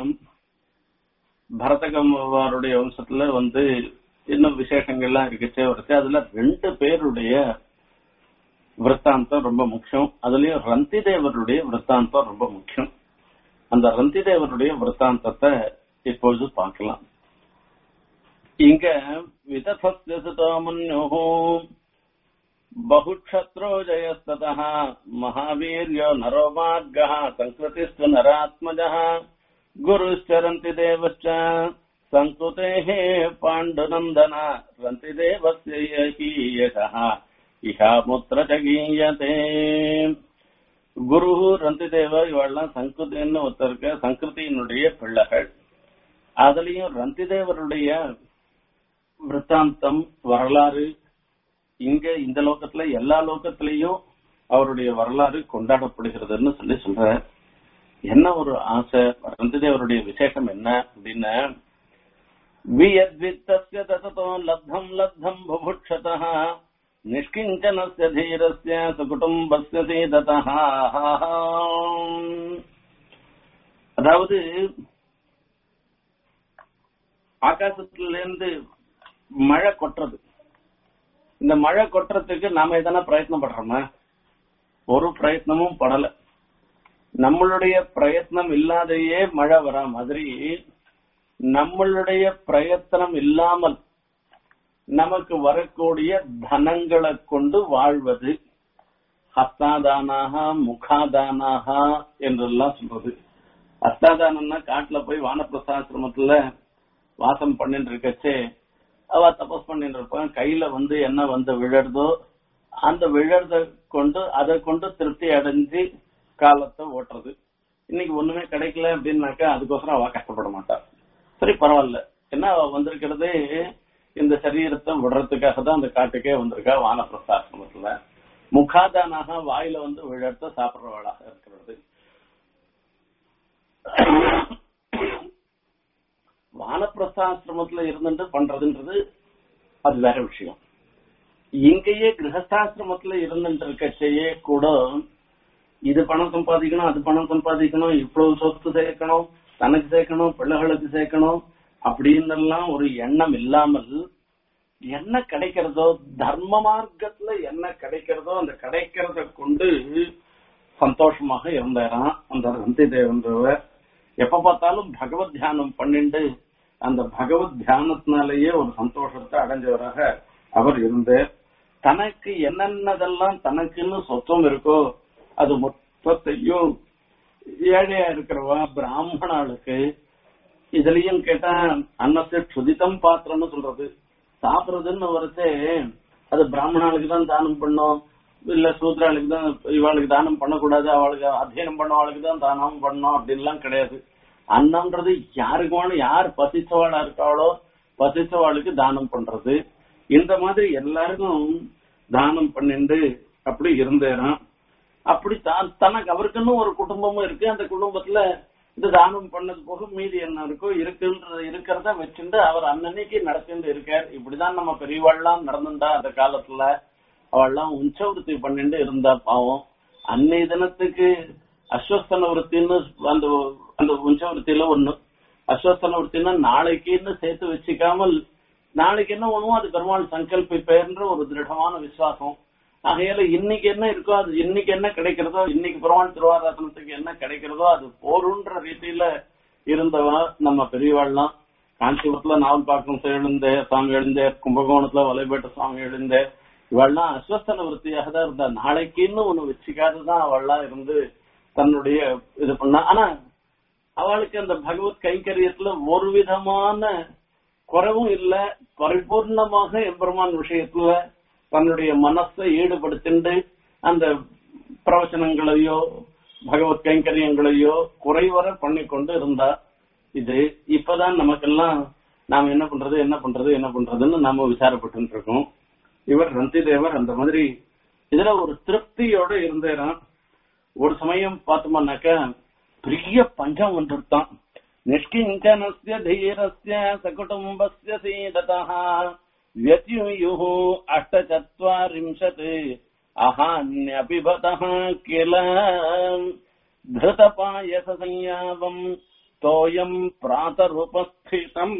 பரதகம்வாருடைய வம்சத்துல வந்து இன்னும் விசேஷங்கள்லாம் இருக்குச்சே வருது அதுல ரெண்டு பேருடைய விற்த்தாந்தம் ரொம்ப முக்கியம் அதுலயும் ரந்தி தேவருடைய விற்த்தாந்தம் ரொம்ப முக்கியம் அந்த ரந்தி தேவருடைய விற்த்தாந்தத்தை இப்பொழுது பார்க்கலாம் இங்க விதசஸ்ய சுதோமன்யோ बहुक्षत्रो जयस्ततः महावीर्यो नरो मार्गः सङ्कृतिस्तु नरात्मजः गुरुश्चरन्ति देवश्च सङ्कृतेः पाण्डुनन्दन रन्ति देवस्य हि यशः இஹாமுத்திர ஜகீயதே குரு ரந்தி தேவ இவெல்லாம் சங்குதின்னு ஒருத்தருக்க சங்கிருதியினுடைய பிள்ளைகள் அதுலயும் ரந்தி தேவருடைய விற்த்தாந்தம் வரலாறு இங்க இந்த லோகத்துல எல்லா லோகத்திலையும் அவருடைய வரலாறு கொண்டாடப்படுகிறதுன்னு சொல்லி சொல்ற என்ன ஒரு ஆசை ரந்திதேவருடைய விசேஷம் என்ன அப்படின்னா வியத்வித்தஸ்ய தததோ லப்தம் லப்தம் புபுட்சதः நிஷ்கிஞ்சனஸ்ய தீரஸ்ய சுகுடும்பஸ்ய சீததः அதாவது ஆகாசத்திலிருந்து மழை கொட்டுறது இந்த மழை கொட்டுறதுக்கு நாம எதனா பிரயத்னம் பண்றோமா ஒரு பிரயத்னமும் படல நம்மளுடைய பிரயத்னம் இல்லாதையே மழை வரா மாதிரி நம்மளுடைய பிரயத்தனம் இல்லாமல் நமக்கு வரக்கூடிய தனங்களை கொண்டு வாழ்வது ஹஸ்தாதானாக முகாதானாக என்றெல்லாம் சொல்றது ஹஸ்தாதானம்னா காட்டுல போய் வானப்பிரசாசிரமத்துல வாசம் பண்ணிட்டு இருக்கச்சே அவ தபஸ் பண்ணிட்டு இருப்பான் கையில வந்து என்ன வந்து விழறதோ அந்த விழறத கொண்டு அதை கொண்டு திருப்தி அடைஞ்சு காலத்தை ஓட்டுறது இன்னைக்கு ஒண்ணுமே கிடைக்கல அப்படின்னாக்கா அதுக்கோசரம் அவ கஷ்டப்பட மாட்டா சரி பரவாயில்ல என்ன அவ வந்திருக்கிறதே இந்த சரீரத்தை விடுறதுக்காக தான் அந்த காட்டுக்கே வந்திருக்கா வானப்பிரசாசிரமத்துல முகாதானாக வாயில வந்து விழத்த சாப்பிடுறவளாக இருக்கிறது வானப்பிரசாசிரமத்துல இருந்துட்டு பண்றதுன்றது அது வேற விஷயம் இங்கேயே கிரகஸ்தாசிரமத்துல இருந்துட்டு இருக்கச்சேயே கூட இது பணம் சம்பாதிக்கணும் அது பணம் சம்பாதிக்கணும் இவ்வளவு சொத்து சேர்க்கணும் தனக்கு சேர்க்கணும் பிள்ளைகளுக்கு சேர்க்கணும் அப்படின்னு எல்லாம் ஒரு எண்ணம் இல்லாமல் என்ன கிடைக்கிறதோ தர்ம மார்க்கத்துல என்ன கிடைக்கிறதோ அந்த கிடைக்கிறத கொண்டு சந்தோஷமாக இருந்தாராம் அந்த ரந்தி தேவன்றவர் எப்ப பார்த்தாலும் பகவத் தியானம் பண்ணிண்டு அந்த பகவத் தியானத்தினாலேயே ஒரு சந்தோஷத்தை அடைஞ்சவராக அவர் இருந்தார் தனக்கு என்னென்னதெல்லாம் தனக்குன்னு சொத்தம் இருக்கோ அது மொத்தத்தையும் ஏழையா இருக்கிறவா பிராமணாளுக்கு இதுலயும் கேட்டா அன்னத்தை சுதித்தம் பாத்திரம்னு சொல்றது சாப்பிடுறதுன்னு வரச்சே அது பிராமணாளுக்கு தான் தானம் பண்ணும் இல்ல சூத்ராளுக்கு தான் இவாளுக்கு தானம் பண்ணக்கூடாது அவளுக்கு அத்தியனம் பண்ணவாளுக்கு தான் தானம் பண்ணணும் அப்படின்லாம் கிடையாது அன்னம்ன்றது யாருக்கு வேணும் யார் பசிச்சவாளா இருக்காளோ பசிச்சவாளுக்கு தானம் பண்றது இந்த மாதிரி எல்லாருக்கும் தானம் பண்ணிண்டு அப்படி இருந்தேறான் அப்படி தான் தனக்கு அவருக்குன்னு ஒரு குடும்பமும் இருக்கு அந்த குடும்பத்துல இந்த தானம் பண்ணது போக மீதி என்ன இருக்கோ இருக்குன்ற இருக்கிறத வச்சுட்டு அவர் அன்னன்னைக்கு நடத்திட்டு இருக்கார் இப்படிதான் நம்ம பெரியவாள்லாம் நடந்துட்டா அந்த காலத்துல அவள்லாம் உஞ்சவருத்தி பண்ணிட்டு இருந்தா பாவம் அன்னைய தினத்துக்கு அஸ்வஸ்தன விருத்தின்னு அந்த அந்த உஞ்சவருத்தியில ஒண்ணு அஸ்வஸ்தன விருத்தின்னா நாளைக்குன்னு சேர்த்து வச்சுக்காமல் நாளைக்கு என்ன ஒண்ணுமோ அது பெருமாள் சங்கல்பிப்பேன்ற ஒரு திருடமான விசுவாசம் ஆகையால இன்னைக்கு என்ன இருக்கோ அது இன்னைக்கு என்ன கிடைக்கிறதோ இன்னைக்கு பெருமாள் திருவாராசனத்துக்கு என்ன கிடைக்கிறதோ அது போருன்ற ரீதியில இருந்தவன் நம்ம பெரியவாள்லாம் காஞ்சிபுரத்துல நாவல்பாக்கம் எழுந்தே சுவாமி எழுந்தே கும்பகோணத்துல வலைபேட்ட சுவாமி எழுந்தே இவள்லாம் அஸ்வஸ்தன விருத்தியாக தான் இருந்தா நாளைக்குன்னு ஒண்ணு வச்சுக்காதுதான் அவள்லாம் இருந்து தன்னுடைய இது பண்ணா ஆனா அவளுக்கு அந்த பகவத் கைங்கரியத்துல ஒரு விதமான குறைவும் இல்ல பரிபூர்ணமாக எம்பெருமான் விஷயத்துல தன்னுடைய மனசை ஈடுபடுத்திண்டு அந்த பிரவச்சனங்களையோ பகவத் கைங்கரியங்களையோ குறைவர பண்ணி கொண்டு இருந்தா இது இப்பதான் நமக்கெல்லாம் நாம என்ன பண்றது என்ன பண்றது என்ன பண்றதுன்னு நாம விசாரப்பட்டு இருக்கோம் இவர் ரந்தி தேவர் அந்த மாதிரி இதுல ஒரு திருப்தியோட இருந்தேரான் ஒரு சமயம் பார்த்தோம்னாக்க பெரிய பஞ்சம் வந்துட்டான் நிஷ்கிஞ்சனஸ்ய தீரஸ்ய சகுடும்பஸ்ய சீததः व्यत्युयुः अष्टचत्वारिंशत् अहान्यपिबतः किल धृतपायसंयावम् तोयम् प्रातरुपस्थितम्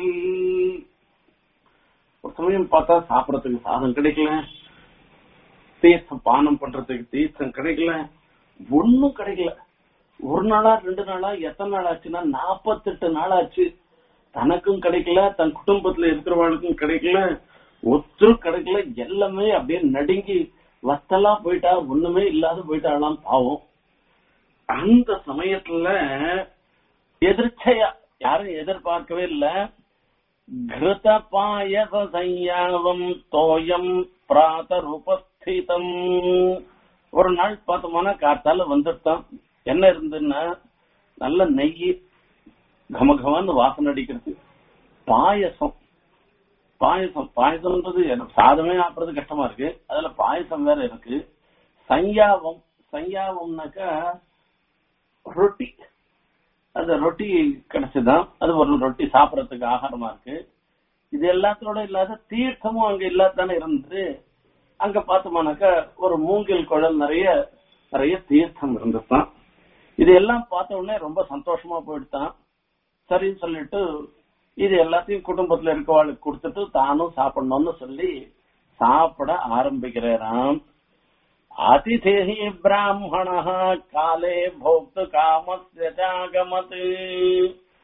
ஒரு சமயம் பார்த்தா சாப்பிடறதுக்கு சாதம் கிடைக்கல தீர்த்தம் பானம் பண்றதுக்கு தீர்த்தம் கிடைக்கல ஒன்னும் கிடைக்கல ஒரு நாளா ரெண்டு நாளா எத்தனை நாள் ஆச்சுன்னா நாப்பத்தெட்டு நாள் ஆச்சு தனக்கும் கிடைக்கல தன் குடும்பத்துல இருக்கிறவங்களுக்கும் கிடைக்கல ஒத்தரும் கிடைக்கல எல்லாமே அப்படியே நடுங்கி வத்தலா போயிட்டா ஒண்ணுமே இல்லாத போயிட்டாலாம் பாவம் அந்த சமயத்துல எதிர்ச்சையா யாரும் எதிர்பார்க்கவே இல்ல கிருத பாயச சையாவம் தோயம் பிராதர் உபஸ்திதம் ஒரு நாள் பார்த்தோம்னா காத்தால வந்துட்டான் என்ன இருந்துன்னா நல்ல நெய் கமகமான்னு வாசனை அடிக்கிறது பாயசம் பாயசம் பாயசம்ன்றது எனக்கு சாதமே ஆப்புறது கஷ்டமா இருக்கு அதுல பாயசம் வேற இருக்கு சஞ்யாவம் சஞ்யாவம்னாக்கா ரொட்டி அந்த ரொட்டி கிடைச்சுதான் அது ஒரு ரொட்டி சாப்பிடறதுக்கு ஆகாரமா இருக்கு இது எல்லாத்தோட இல்லாத தீர்த்தமும் அங்க இல்லாதானே இருந்து அங்க பார்த்தோம்னாக்கா ஒரு மூங்கில் குழல் நிறைய நிறைய தீர்த்தம் இருந்துதான் இது எல்லாம் பார்த்த உடனே ரொம்ப சந்தோஷமா போயிடுதான் சரின்னு சொல்லிட்டு இது எல்லாத்தையும் குடும்பத்துல இருக்கவாளுக்கு கொடுத்துட்டு தானும் சாப்பிடணும்னு சொல்லி சாப்பிட ஆரம்பிக்கிறாராம் அதிதேஹி பிராமண காலே போக்து காமஸ்ய ஜாகமத்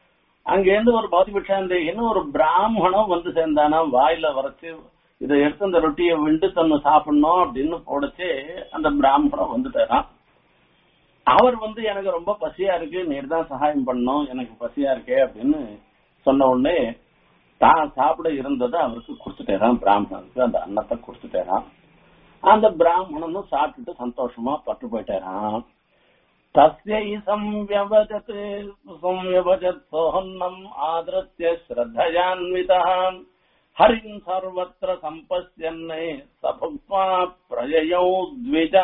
அங்கேருந்து ஒரு பௌத்தி பிக்ஷாந்தி இன்னும் ஒரு பிராமணம் வந்து சேர்ந்தானா வாயில வரைச்சு இதை எடுத்து அந்த ரொட்டியை விண்டு தன்னு சாப்பிடணும் அப்படின்னு போடச்சு அந்த பிராமணம் வந்துட்டாராம் அவர் வந்து எனக்கு ரொம்ப பசியா இருக்கு நீர் தான் சகாயம் பண்ணணும் எனக்கு பசியா இருக்கே அப்படின்னு சொன்ன உடனே தான் சாப்பிட இருந்ததை அவருக்கு கொடுத்துட்டேராம் பிராமணனுக்கு அந்த அன்னத்தை கொடுத்துட்டேராம் அந்த பிராமணனும் சாப்பிட்டுட்டு சந்தோஷமா பட்டு போயிட்டாராம் தஸ்யை சம்யவஜத் சம்யவஜத் சோஹன்னம் ஆதிருத்திய ஸ்ரத்தயான்விதான் ஹரிம் சர்வத்திர சம்பஸ்யன்னை சபக்வா பிரயயௌ த்விஜா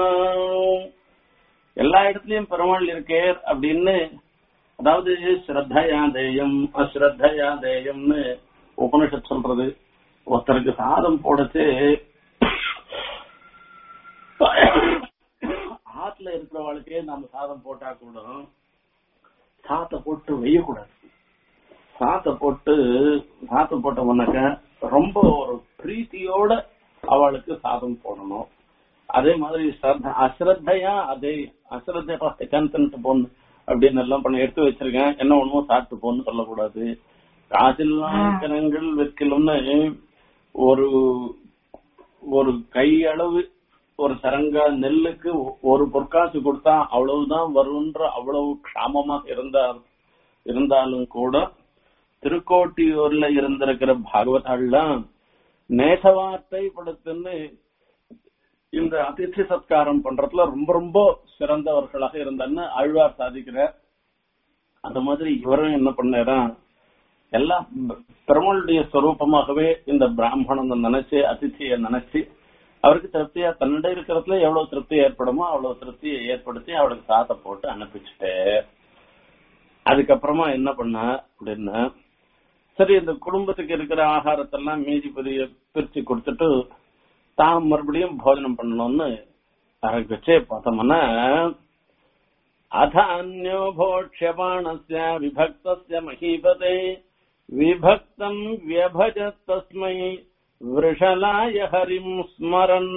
எல்லா இடத்துலயும் பெருமாள் இருக்கே அப்படின்னு அதாவது ஸ்ரத்தையா தேயம் அஸ்ரத்தையா தேயம்னு உபனிஷத் சொல்றது ஒருத்தருக்கு சாதம் போடச்சு ஆத்துல இருக்கிறவளுக்கே நம்ம சாதம் போட்டா கூட சாத்தை போட்டு வெய்யக்கூடாது சாத்தை போட்டு சாத்தை போட்டோம்னாக்க ரொம்ப ஒரு பிரீத்தியோட அவளுக்கு சாதம் போடணும் அதே மாதிரி ஸ்ரத்த அஸ்ரத்தையா அதே அஸ்ரத்தையா கன்சன்ட் போன்னு அப்படின்னு எல்லாம் பண்ணி எடுத்து வச்சிருக்கேன் என்ன ஒண்ணுமோ சாப்பிட்டு போன்னு சொல்லக்கூடாது காசில்லாக்கணங்கள் வைக்கலும்னு ஒரு ஒரு கையளவு ஒரு சரங்கா நெல்லுக்கு ஒரு பொற்காசு கொடுத்தா அவ்வளவுதான் வரும்ன்ற அவ்வளவு க்ஷாமமாக இருந்தால் இருந்தாலும் கூட திருக்கோட்டியூர்ல இருந்திருக்கிற பாகவதாள்லாம் நேசவார்த்தை படுத்துன்னு இந்த அதிர்ச்சி சத்காரம் பண்றதுல ரொம்ப ரொம்ப சிறந்தவர்களாக இருந்தான்னு ஆழ்வார் சாதிக்கிறார் அந்த மாதிரி இவரும் என்ன பண்ணாரா எல்லாம் பெருமாளுடைய ஸ்வரூபமாகவே இந்த பிராமணன் நினைச்சு அதிர்ச்சியை நினைச்சு அவருக்கு திருப்தியா தன்னிட இருக்கிறதுல எவ்வளவு திருப்தி ஏற்படுமோ அவ்வளவு திருப்தியை ஏற்படுத்தி அவளுக்கு சாத்தை போட்டு அனுப்பிச்சுட்டு அதுக்கப்புறமா என்ன பண்ண அப்படின்னா சரி இந்த குடும்பத்துக்கு இருக்கிற ஆகாரத்தெல்லாம் மீதி பெரிய பிரிச்சு கொடுத்துட்டு தான் மறுபடியும் போஜனம் பண்ணணும்னு ஆரம்பிச்சே பார்த்தோம்னா அதான்யோ போட்சபாணஸ்ய விபக்தஸ்ய மகீபதே விபக்தம் வியபஜத் தஸ்மை விருஷலாய ஹரிம் ஸ்மரன்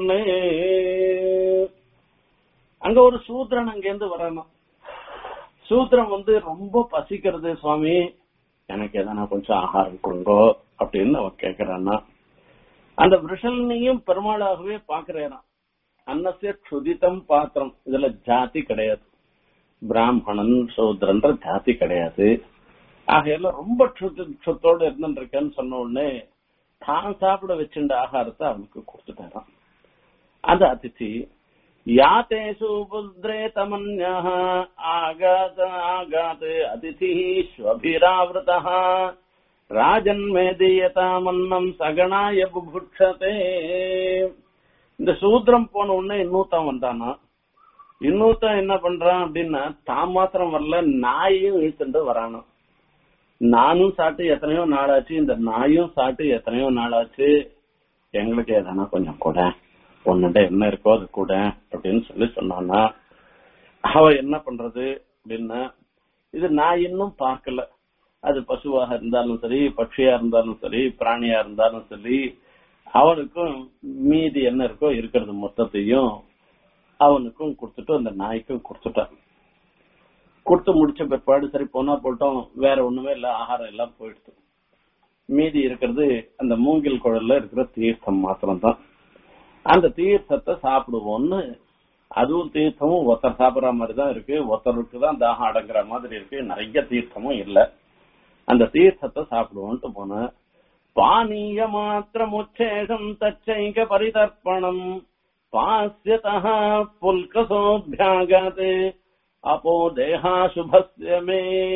அங்க ஒரு சூத்திரன் அங்கேருந்து வரணும் சூத்திரம் வந்து ரொம்ப பசிக்கிறது சுவாமி எனக்கு எதனா கொஞ்சம் ஆகாரம் கொடுங்கோ அப்படின்னு அவன் கேக்குறான்னா அந்த விஷல்னையும் பெருமாளாகவே பாக்குறேன் அன்னசிய க்ஷுதித்தம் பாத்திரம் இதுல ஜாதி கிடையாது பிராமணன் சூத்ரன்ற ஜாதி கிடையாது ஆகையில ரொம்ப சொத்தோட இருந்துருக்கேன்னு சொன்ன உடனே தான் சாப்பிட வச்சுட்ட ஆகாரத்தை அவனுக்கு கொடுத்துட்டாராம் அந்த அதிர்ச்சி யாத்தேஷு புத்ரே தமன்யா ஆகாத ஆகாத் அதிதி ஸ்வபிராவிருதா ராஜன் மேதியதாமன்னம் சகனாய புபுட்சதே இந்த சூத்திரம் போன உடனே இன்னூத்தான் வந்தானா இன்னூத்தான் என்ன பண்றான் அப்படின்னா தான் மாத்திரம் வரல நாயையும் இழுத்துட்டு வரானோ நானும் சாப்பிட்டு எத்தனையோ நாளாச்சு இந்த நாயும் சாப்பிட்டு எத்தனையோ நாளாச்சு எங்களுக்கு எதனா கொஞ்சம் கூட உன்னிட்ட என்ன இருக்கோ அது கூட அப்படின்னு சொல்லி சொன்னானா அவ என்ன பண்றது அப்படின்னா இது நான் இன்னும் பார்க்கல அது பசுவாக இருந்தாலும் சரி பட்சியா இருந்தாலும் சரி பிராணியா இருந்தாலும் சரி அவனுக்கும் மீதி என்ன இருக்கோ இருக்கிறது மொத்தத்தையும் அவனுக்கும் கொடுத்துட்டு அந்த நாய்க்கும் கொடுத்துட்டான் கொடுத்து முடிச்ச பிற்பாடு சரி போனா போட்டோம் வேற ஒண்ணுமே இல்ல ஆகாரம் எல்லாம் போயிடுது மீதி இருக்கிறது அந்த மூங்கில் குழல்ல இருக்கிற தீர்த்தம் மாத்திரம் தான் அந்த தீர்த்தத்தை சாப்பிடுவோம்னு அதுவும் தீர்த்தமும் ஒருத்தர் சாப்பிடுற மாதிரி தான் இருக்கு ஒருத்தருக்கு தான் தாகம் அடங்குற மாதிரி இருக்கு நிறைய தீர்த்தமும் இல்ல அந்த தீர்த்தத்தை சாப்பிடுவோம்ட்டு போன பானீய மாத்திரம் உச்சேஷம் தச்சைக பரிதர்ப்பணம் பாஸ்யதா புல்கசோபியாகாத் अपो देहाशुभस्य मे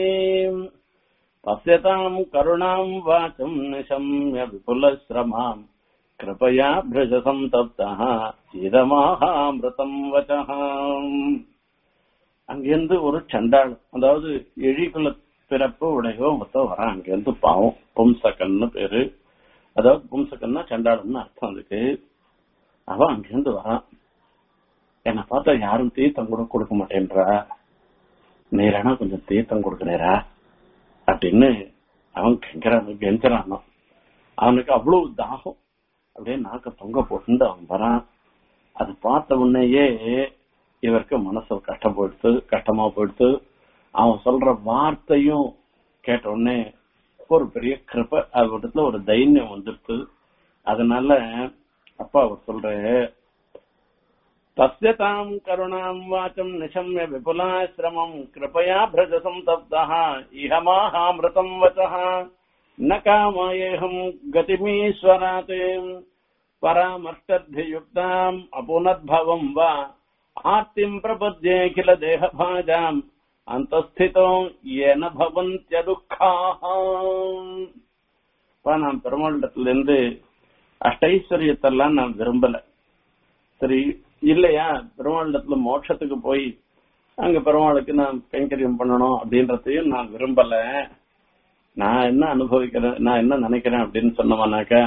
पश्यताम् करुणाम् वाचम् निशम्य विपुलश्रमाम् कृपया भृज सन्तप्तः இதமாகாமிருதம் வச்சः அங்கிருந்து ஒரு சண்டாள் அதாவது எழிகுல பிறப்பு உடையவோ மொத்தம் வரான் அங்கிருந்து பாவம் பும்சகன்னு பேரு அதாவது பும்சகன்னா சண்டாளன்னு அர்த்தம் அதுக்கு அவன் அங்கிருந்து வரான் என்னை பார்த்தா யாரும் தீர்த்தம் கூட கொடுக்க மாட்டேன்றா நேரானா கொஞ்சம் தீர்த்தம் கொடுக்குறேரா அப்படின்னு அவன் கெஞ்சறான் கெஞ்சறானோ அவனுக்கு அவ்வளவு தாகம் அப்படியே நாக்க தொங்க போட்டு அவன் வரான் அது பார்த்த உடனேயே இவருக்கு மனசு கஷ்டம் போயிடுத்து கஷ்டமா போயிடுத்து அவன் சொல்ற வார்த்தையும் கேட்ட உடனே ஒரு பெரிய கிருப்ப அவரிடத்துல ஒரு தைரியம் வந்துடுது அதனால அப்பா அவர் சொல்ற தஸ்யதாம் கருணாம் வாச்சம் நிசம்ய விபுலாசிரமம் கிருபயா பிரஜ சம்தப்தः இஹமாஹாமிருதம் வச்சः ந காமயேஹம் கதிமீஸ்வராத் பராமர்ஷ்டத்யுக்தாம் அபுனத்பவம் வா ஆர்த்திம் பிரபத்யேகில தேகபாஜாம் அந்தஸ்திதோ ஏன பவந்திய துக்காக நான் பெருமாளிடத்துல இருந்து அஷ்டைஸ்வரியத்தெல்லாம் நான் விரும்பல சரி இல்லையா பெருமாளிடத்துல மோட்சத்துக்கு போய் அங்க பெருமாளுக்கு நான் கைங்கரியம் பண்ணணும் அப்படின்றதையும் நான் விரும்பல நான் என்ன அனுபவிக்கிறேன் நான் என்ன நினைக்கிறேன் அப்படின்னு சொன்னவனாக்கா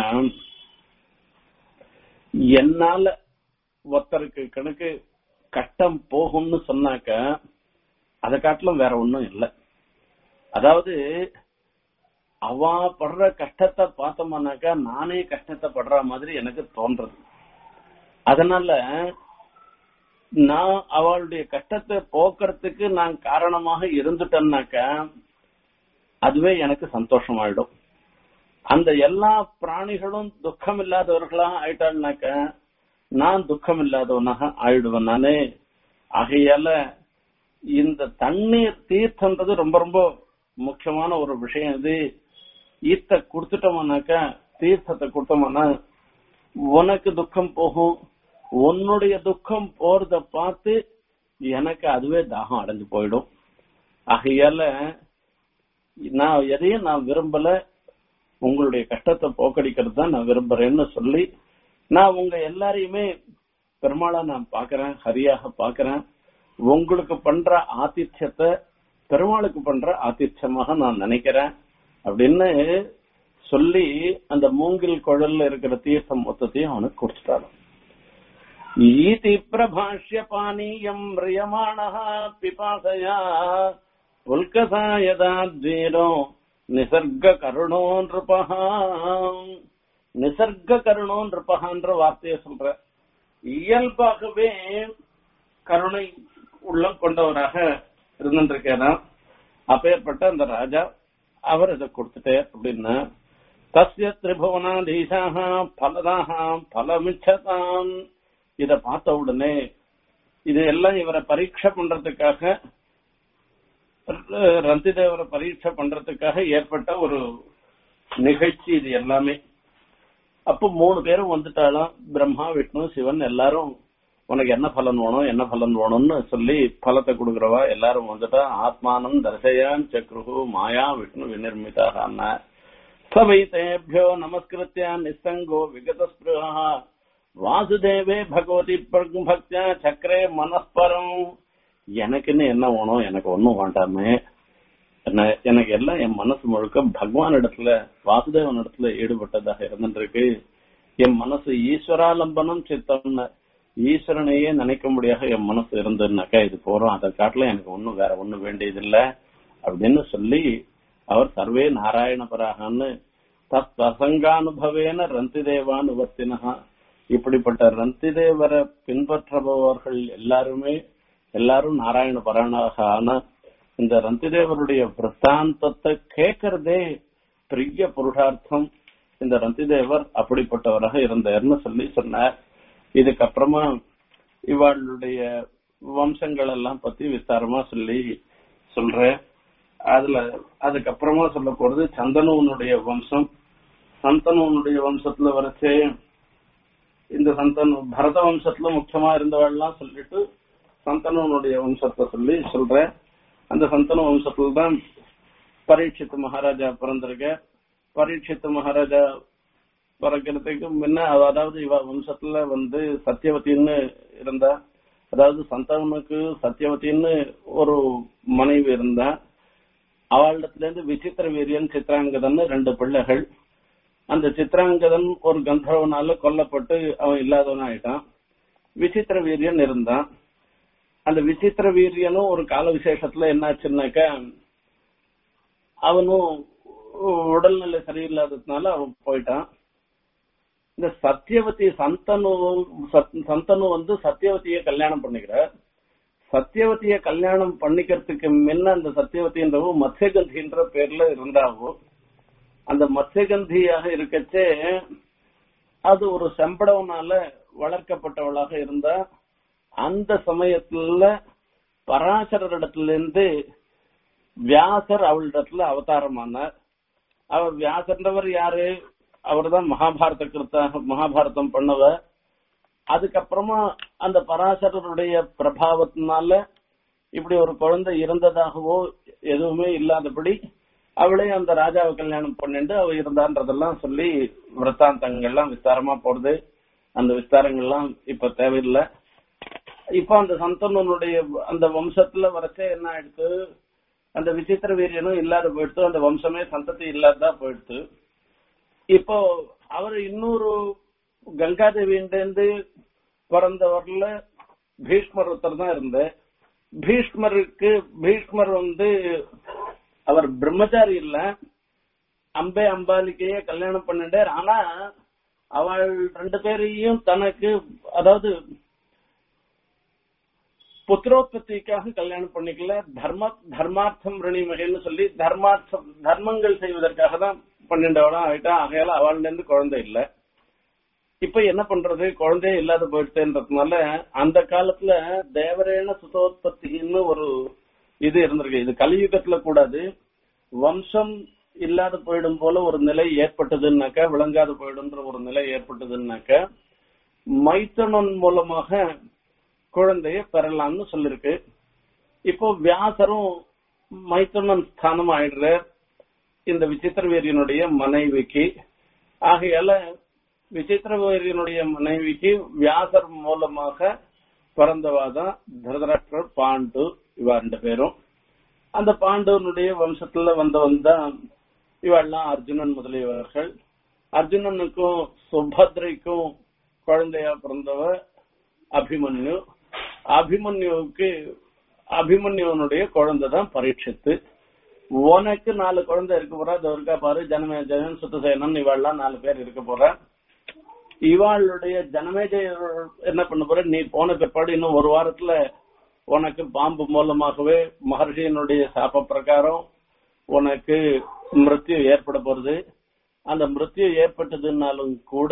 என்னால ஒருத்தருக்கு கணக்கு கஷ்டம் போகும்னு சொன்னாக்க அதை காட்டிலும் வேற ஒண்ணும் இல்லை அதாவது அவ படுற கஷ்டத்தை பார்த்தோம்னாக்கா நானே கஷ்டத்தை படுற மாதிரி எனக்கு தோன்றது அதனால நான் அவளுடைய கஷ்டத்தை போக்குறதுக்கு நான் காரணமாக இருந்துட்டேன்னாக்கா அதுவே எனக்கு சந்தோஷமாயிடும் அந்த எல்லா பிராணிகளும் துக்கம் இல்லாதவர்களா ஆயிட்டாள்னாக்க நான் துக்கம் இல்லாதவனாக ஆயிடுவேன் நானே ஆகையால இந்த தண்ணீர் தீர்த்தன்றது ரொம்ப ரொம்ப முக்கியமான ஒரு விஷயம் இது ஈத்த கொடுத்துட்டோம்னாக்கா தீர்த்தத்தை கொடுத்தோம்னா உனக்கு துக்கம் போகும் உன்னுடைய துக்கம் போறத பார்த்து எனக்கு அதுவே தாகம் அடைஞ்சு போயிடும் ஆகையால நான் எதையும் நான் விரும்பல உங்களுடைய கஷ்டத்தை போக்கடிக்கிறது தான் நான் விரும்புறேன்னு சொல்லி நான் உங்க எல்லாரையுமே பெருமாளா நான் பாக்குறேன் ஹரியாக பாக்குறேன் உங்களுக்கு பண்ற ஆதித்யத்தை பெருமாளுக்கு பண்ற ஆதித்யமாக நான் நினைக்கிறேன் அப்படின்னு சொல்லி அந்த மூங்கில் குழல்ல இருக்கிற தீர்த்தம் மொத்தத்தையும் அவனுக்கு கொடுத்துட்டாரு ஈதி பிரபாஷ்ய பானீயம் ரியமாண பிபாசயா உல்கசா யதா தீரோ நிசர்க கருணோ நிருபகா நிசர்க கருணோ நிருபகான்ற வார்த்தையை சொல்ற இயல்பாகவே கருணை உள்ளம் கொண்டவராக இருந்திருக்கிறார் அப்பேற்பட்ட அந்த ராஜா அவர் இதை கொடுத்துட்டார் அப்படின்னா தஸ்ய திரிபுவனாதீசாக பலதாக பலமிச்சதாம் இத பார்த்த உடனே இது எல்லாம் இவரை பரீட்சை பண்றதுக்காக ரந்திதேவரை பரீட்சை பண்றதுக்காக ஏற்பட்ட ஒரு நிகழ்ச்சி இது எல்லாமே அப்போ மூணு பேரும் வந்துட்டாலும் பிரம்மா விஷ்ணு சிவன் எல்லாரும் உனக்கு என்ன பலன் வேணும் என்ன பலன் வேணும்னு சொல்லி பலத்தை கொடுக்கறவா எல்லாரும் வந்துட்டா ஆத்மானம் தர்சயான் சக்ருகு மாயா விஷ்ணு விநிர்மிதாக சவை தேபியோ நமஸ்கிருத்திய நிசங்கோ விகதஸ்பிருகா வாசுதேவே பகவதி பக்தியா சக்கரே மனஸ்பரம் எனக்குன்னு என்ன வேணும் எனக்கு ஒண்ணும் வேண்டாமே என்ன எனக்கு எல்லாம் என் மனசு முழுக்க பகவான் இடத்துல வாசுதேவன் இடத்துல ஈடுபட்டதாக இருந்துருக்கு என் மனசு ஈஸ்வராலம்பனம் சித்தம்னு ஈஸ்வரனையே நினைக்க முடியாத என் மனசு இருந்ததுனாக்கா இது போறோம் அதை காட்டில எனக்கு ஒண்ணும் வேற ஒண்ணும் வேண்டியதில்லை அப்படின்னு சொல்லி அவர் சர்வே நாராயணபராகன்னு தத் அசங்கானுபவேன ரந்தி தேவானுவர்த்தினகா இப்படிப்பட்ட ரந்தி தேவரை பின்பற்றுபவர்கள் எல்லாருமே எல்லாரும் நாராயண பராணாக ஆன இந்த ரந்திதேவருடைய விற்த்தாந்தத்தை கேட்கறதே பெரிய புருஷார்த்தம் இந்த ரந்திதேவர் அப்படிப்பட்டவராக இருந்தார்னு சொல்லி சொன்னார் இதுக்கப்புறமா இவளுடைய வம்சங்கள் எல்லாம் பத்தி விஸ்தாரமா சொல்லி சொல்றேன் அதுல அதுக்கப்புறமா சொல்ல போறது சந்தனுவனுடைய வம்சம் சந்தனுவனுடைய வம்சத்துல வரைச்சே இந்த சந்தனு பரத வம்சத்துல முக்கியமா இருந்தவள்லாம் சொல்லிட்டு சந்தனுவனுடைய வம்சத்தை சொல்லி சொல்றேன் அந்த சந்தனு வம்சத்துல தான் பரீட்சித்து மகாராஜா பிறந்திருக்க பரீட்சித்து மகாராஜா பிறக்கிறதுக்கு முன்ன அதாவது இவ வம்சத்துல வந்து சத்தியவதின்னு இருந்தா அதாவது சந்தனுக்கு சத்தியவதின்னு ஒரு மனைவி இருந்தா அவளிடத்துல இருந்து விசித்திர வீரியன் சித்ராங்கதன் ரெண்டு பிள்ளைகள் அந்த சித்ராங்கதன் ஒரு கந்தர்வனால கொல்லப்பட்டு அவன் இல்லாதவன் ஆயிட்டான் விசித்திர வீரியன் இருந்தான் அந்த விசித்திர வீரியனும் ஒரு கால விசேஷத்துல என்னாச்சுன்னாக்க அவனும் உடல்நிலை சரியில்லாததுனால அவன் போயிட்டான் இந்த சத்தியவதி சந்தனு சந்தனு வந்து சத்தியவதியை கல்யாணம் பண்ணிக்கிற சத்தியவதிய கல்யாணம் பண்ணிக்கிறதுக்கு முன்ன அந்த சத்தியவதின்றவோ மத்யகந்தின்ற பேர்ல இருந்தாவோ அந்த மத்யகந்தியாக இருக்கச்சே அது ஒரு செம்படவனால வளர்க்கப்பட்டவளாக இருந்தா அந்த சமயத்துல பராசரரிடத்திலிருந்து வியாசர் அவளிடத்துல அவதாரமானார் அவர் வியாசர்ன்றவர் யாரு அவர்தான் மகாபாரத கிருத்த மகாபாரதம் பண்ணவர் அதுக்கப்புறமா அந்த பராசரருடைய பிரபாவத்தினால இப்படி ஒரு குழந்தை இருந்ததாகவோ எதுவுமே இல்லாதபடி அவளே அந்த ராஜாவை கல்யாணம் பண்ணிட்டு அவ இருந்தான்றதெல்லாம் சொல்லி விரத்தாந்தங்கள்லாம் விஸ்தாரமா போடுது அந்த விஸ்தாரங்கள்லாம் இப்ப தேவையில்லை இப்ப அந்த சந்தனனுடைய அந்த வம்சத்துல வரச்சே என்ன ஆயிடுத்து அந்த விசித்திர வீரியனும் இல்லாத போயிடுத்து அந்த வம்சமே சந்ததி இல்லாததா போயிடுத்து இப்போ அவர் இன்னொரு கங்காதேவியிலிருந்து பிறந்தவர்ல பீஷ்மர் ஒருத்தர் தான் இருந்த பீஷ்மருக்கு பீஷ்மர் வந்து அவர் பிரம்மச்சாரி இல்ல அம்பே அம்பாலிக்கையே கல்யாணம் பண்ணிட்டார் ஆனா அவள் ரெண்டு பேரையும் தனக்கு அதாவது புத்திரோத்பத்திக்காக கல்யாணம் பண்ணிக்கல தர்ம தர்மார்த்தம் ரிணிமகன்னு சொல்லி தர்மார்த்தம் தர்மங்கள் செய்வதற்காக தான் பன்னெண்டவளம் ஆயிட்டா ஆகையால அவள்ல இருந்து குழந்தை இல்ல இப்ப என்ன பண்றது குழந்தையே இல்லாத போயிடுச்சுன்றதுனால அந்த காலத்துல தேவரேன சுதோத்பத்தின்னு ஒரு இது இருந்திருக்கு இது கலியுகத்துல கூடாது வம்சம் இல்லாத போயிடும் போல ஒரு நிலை ஏற்பட்டதுன்னாக்க விளங்காத போயிடும்ன்ற ஒரு நிலை ஏற்பட்டதுன்னாக்க மைத்தனன் மூலமாக குழந்தைய பெறலாம்னு சொல்லிருக்கு இப்போ வியாசரும் மைத்தனன் ஸ்தானம் ஆயிடுறார் இந்த விசித்திர வீரியனுடைய மனைவிக்கு ஆகையால விசித்திர வீரியனுடைய மனைவிக்கு வியாசர் மூலமாக பிறந்தவாதான் திருதராஷ்டிரர் பாண்டு இவா ரெண்டு பேரும் அந்த பாண்டவனுடைய வம்சத்துல வந்தவன் தான் இவெல்லாம் அர்ஜுனன் முதலியவர்கள் அர்ஜுனனுக்கும் சுபத்ரைக்கும் குழந்தையா பிறந்தவர் அபிமன்யு அபிமன்யுவுக்கு அபிமன்யுவனுடைய குழந்தை தான் பரீட்சித்து உனக்கு நாலு குழந்தை இருக்க போறா இதோ இருக்கா பாரு ஜனமே ஜனன் சுத்தசேனன் இவாள்லாம் நாலு பேர் இருக்க போற இவாளுடைய ஜனமேஜய என்ன பண்ண போற நீ போன பிற்பாடு இன்னும் ஒரு வாரத்துல உனக்கு பாம்பு மூலமாகவே மகர்ஷியினுடைய சாப பிரகாரம் உனக்கு மிருத்யு ஏற்பட போறது அந்த மிருத்யு ஏற்பட்டதுனாலும் கூட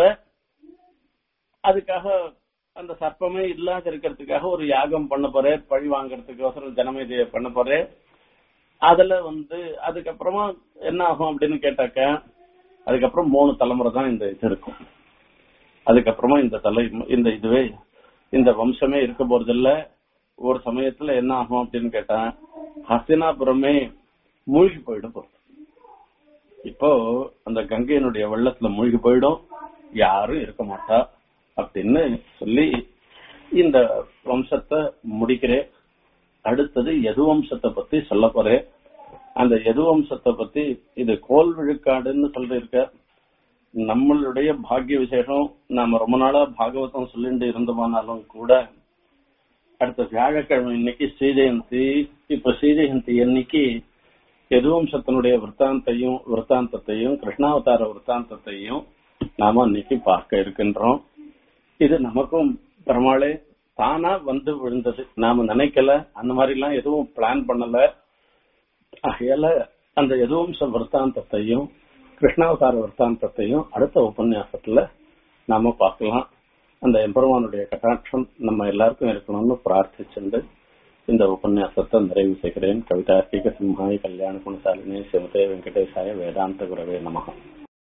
அதுக்காக அந்த சர்ப்பமே இல்லாத இருக்கிறதுக்காக ஒரு யாகம் பண்ண போறேன் பழி வாங்கறதுக்கோசரம் ஜனமேஜய பண்ண போறேன் அதுல வந்து அதுக்கப்புறமா என்ன ஆகும் அப்படின்னு கேட்டாக்க அதுக்கப்புறம் மூணு தலைமுறை தான் இந்த இது இருக்கும் அதுக்கப்புறமா இந்த தலை இந்த இதுவே இந்த வம்சமே இருக்க போறது இல்ல ஒரு சமயத்துல என்ன ஆகும் அப்படின்னு கேட்டா ஹஸ்தினாபுரமே மூழ்கி போயிடும் போறது இப்போ அந்த கங்கையினுடைய வெள்ளத்துல மூழ்கி போயிடும் யாரும் இருக்க மாட்டா அப்படின்னு சொல்லி இந்த வம்சத்தை முடிக்கிறேன் அடுத்தது எது வம்சத்தை பத்தி சொல்ல போறேன் அந்த எது வம்சத்தை பத்தி இது கோல் விழுக்காடுன்னு சொல்லிருக்க நம்மளுடைய பாக்கிய விசேஷம் நாம ரொம்ப நாளா பாகவதம் சொல்லிட்டு இருந்தோமானாலும் கூட அடுத்த வியாழக்கிழமை இன்னைக்கு ஸ்ரீஜெயந்தி இப்ப ஸ்ரீஜெயந்தி அன்னைக்கு எதுவம்சத்தினுடைய விற்த்தாந்தையும் விற்த்தாந்தத்தையும் கிருஷ்ணாவதார விற்த்தாந்தத்தையும் நாம அன்னைக்கு பார்க்க இருக்கின்றோம் இது நமக்கும் பெருமாளே தானா வந்து விழுந்தது நாம நினைக்கல அந்த மாதிரி எல்லாம் எதுவும் பிளான் பண்ணல ஆகையால அந்த எதுவம்ச விற்த்தாந்தத்தையும் கிருஷ்ணாவதார விற்த்தாந்தத்தையும் அடுத்த உபன்யாசத்துல நாம பார்க்கலாம் அந்த எம்பெருமானுடைய கட்டாட்சம் நம்ம எல்லாருக்கும் இருக்கணும்னு பிரார்த்திச்சுண்டு இந்த உபன்யாசத்தை நிறைவு செய்கிறேன் கவிதார்த்திக சிம்ஹாய் கல்யாண குணசாலினி சிவதே வெங்கடேசாய வேதாந்த குரவே நமகம்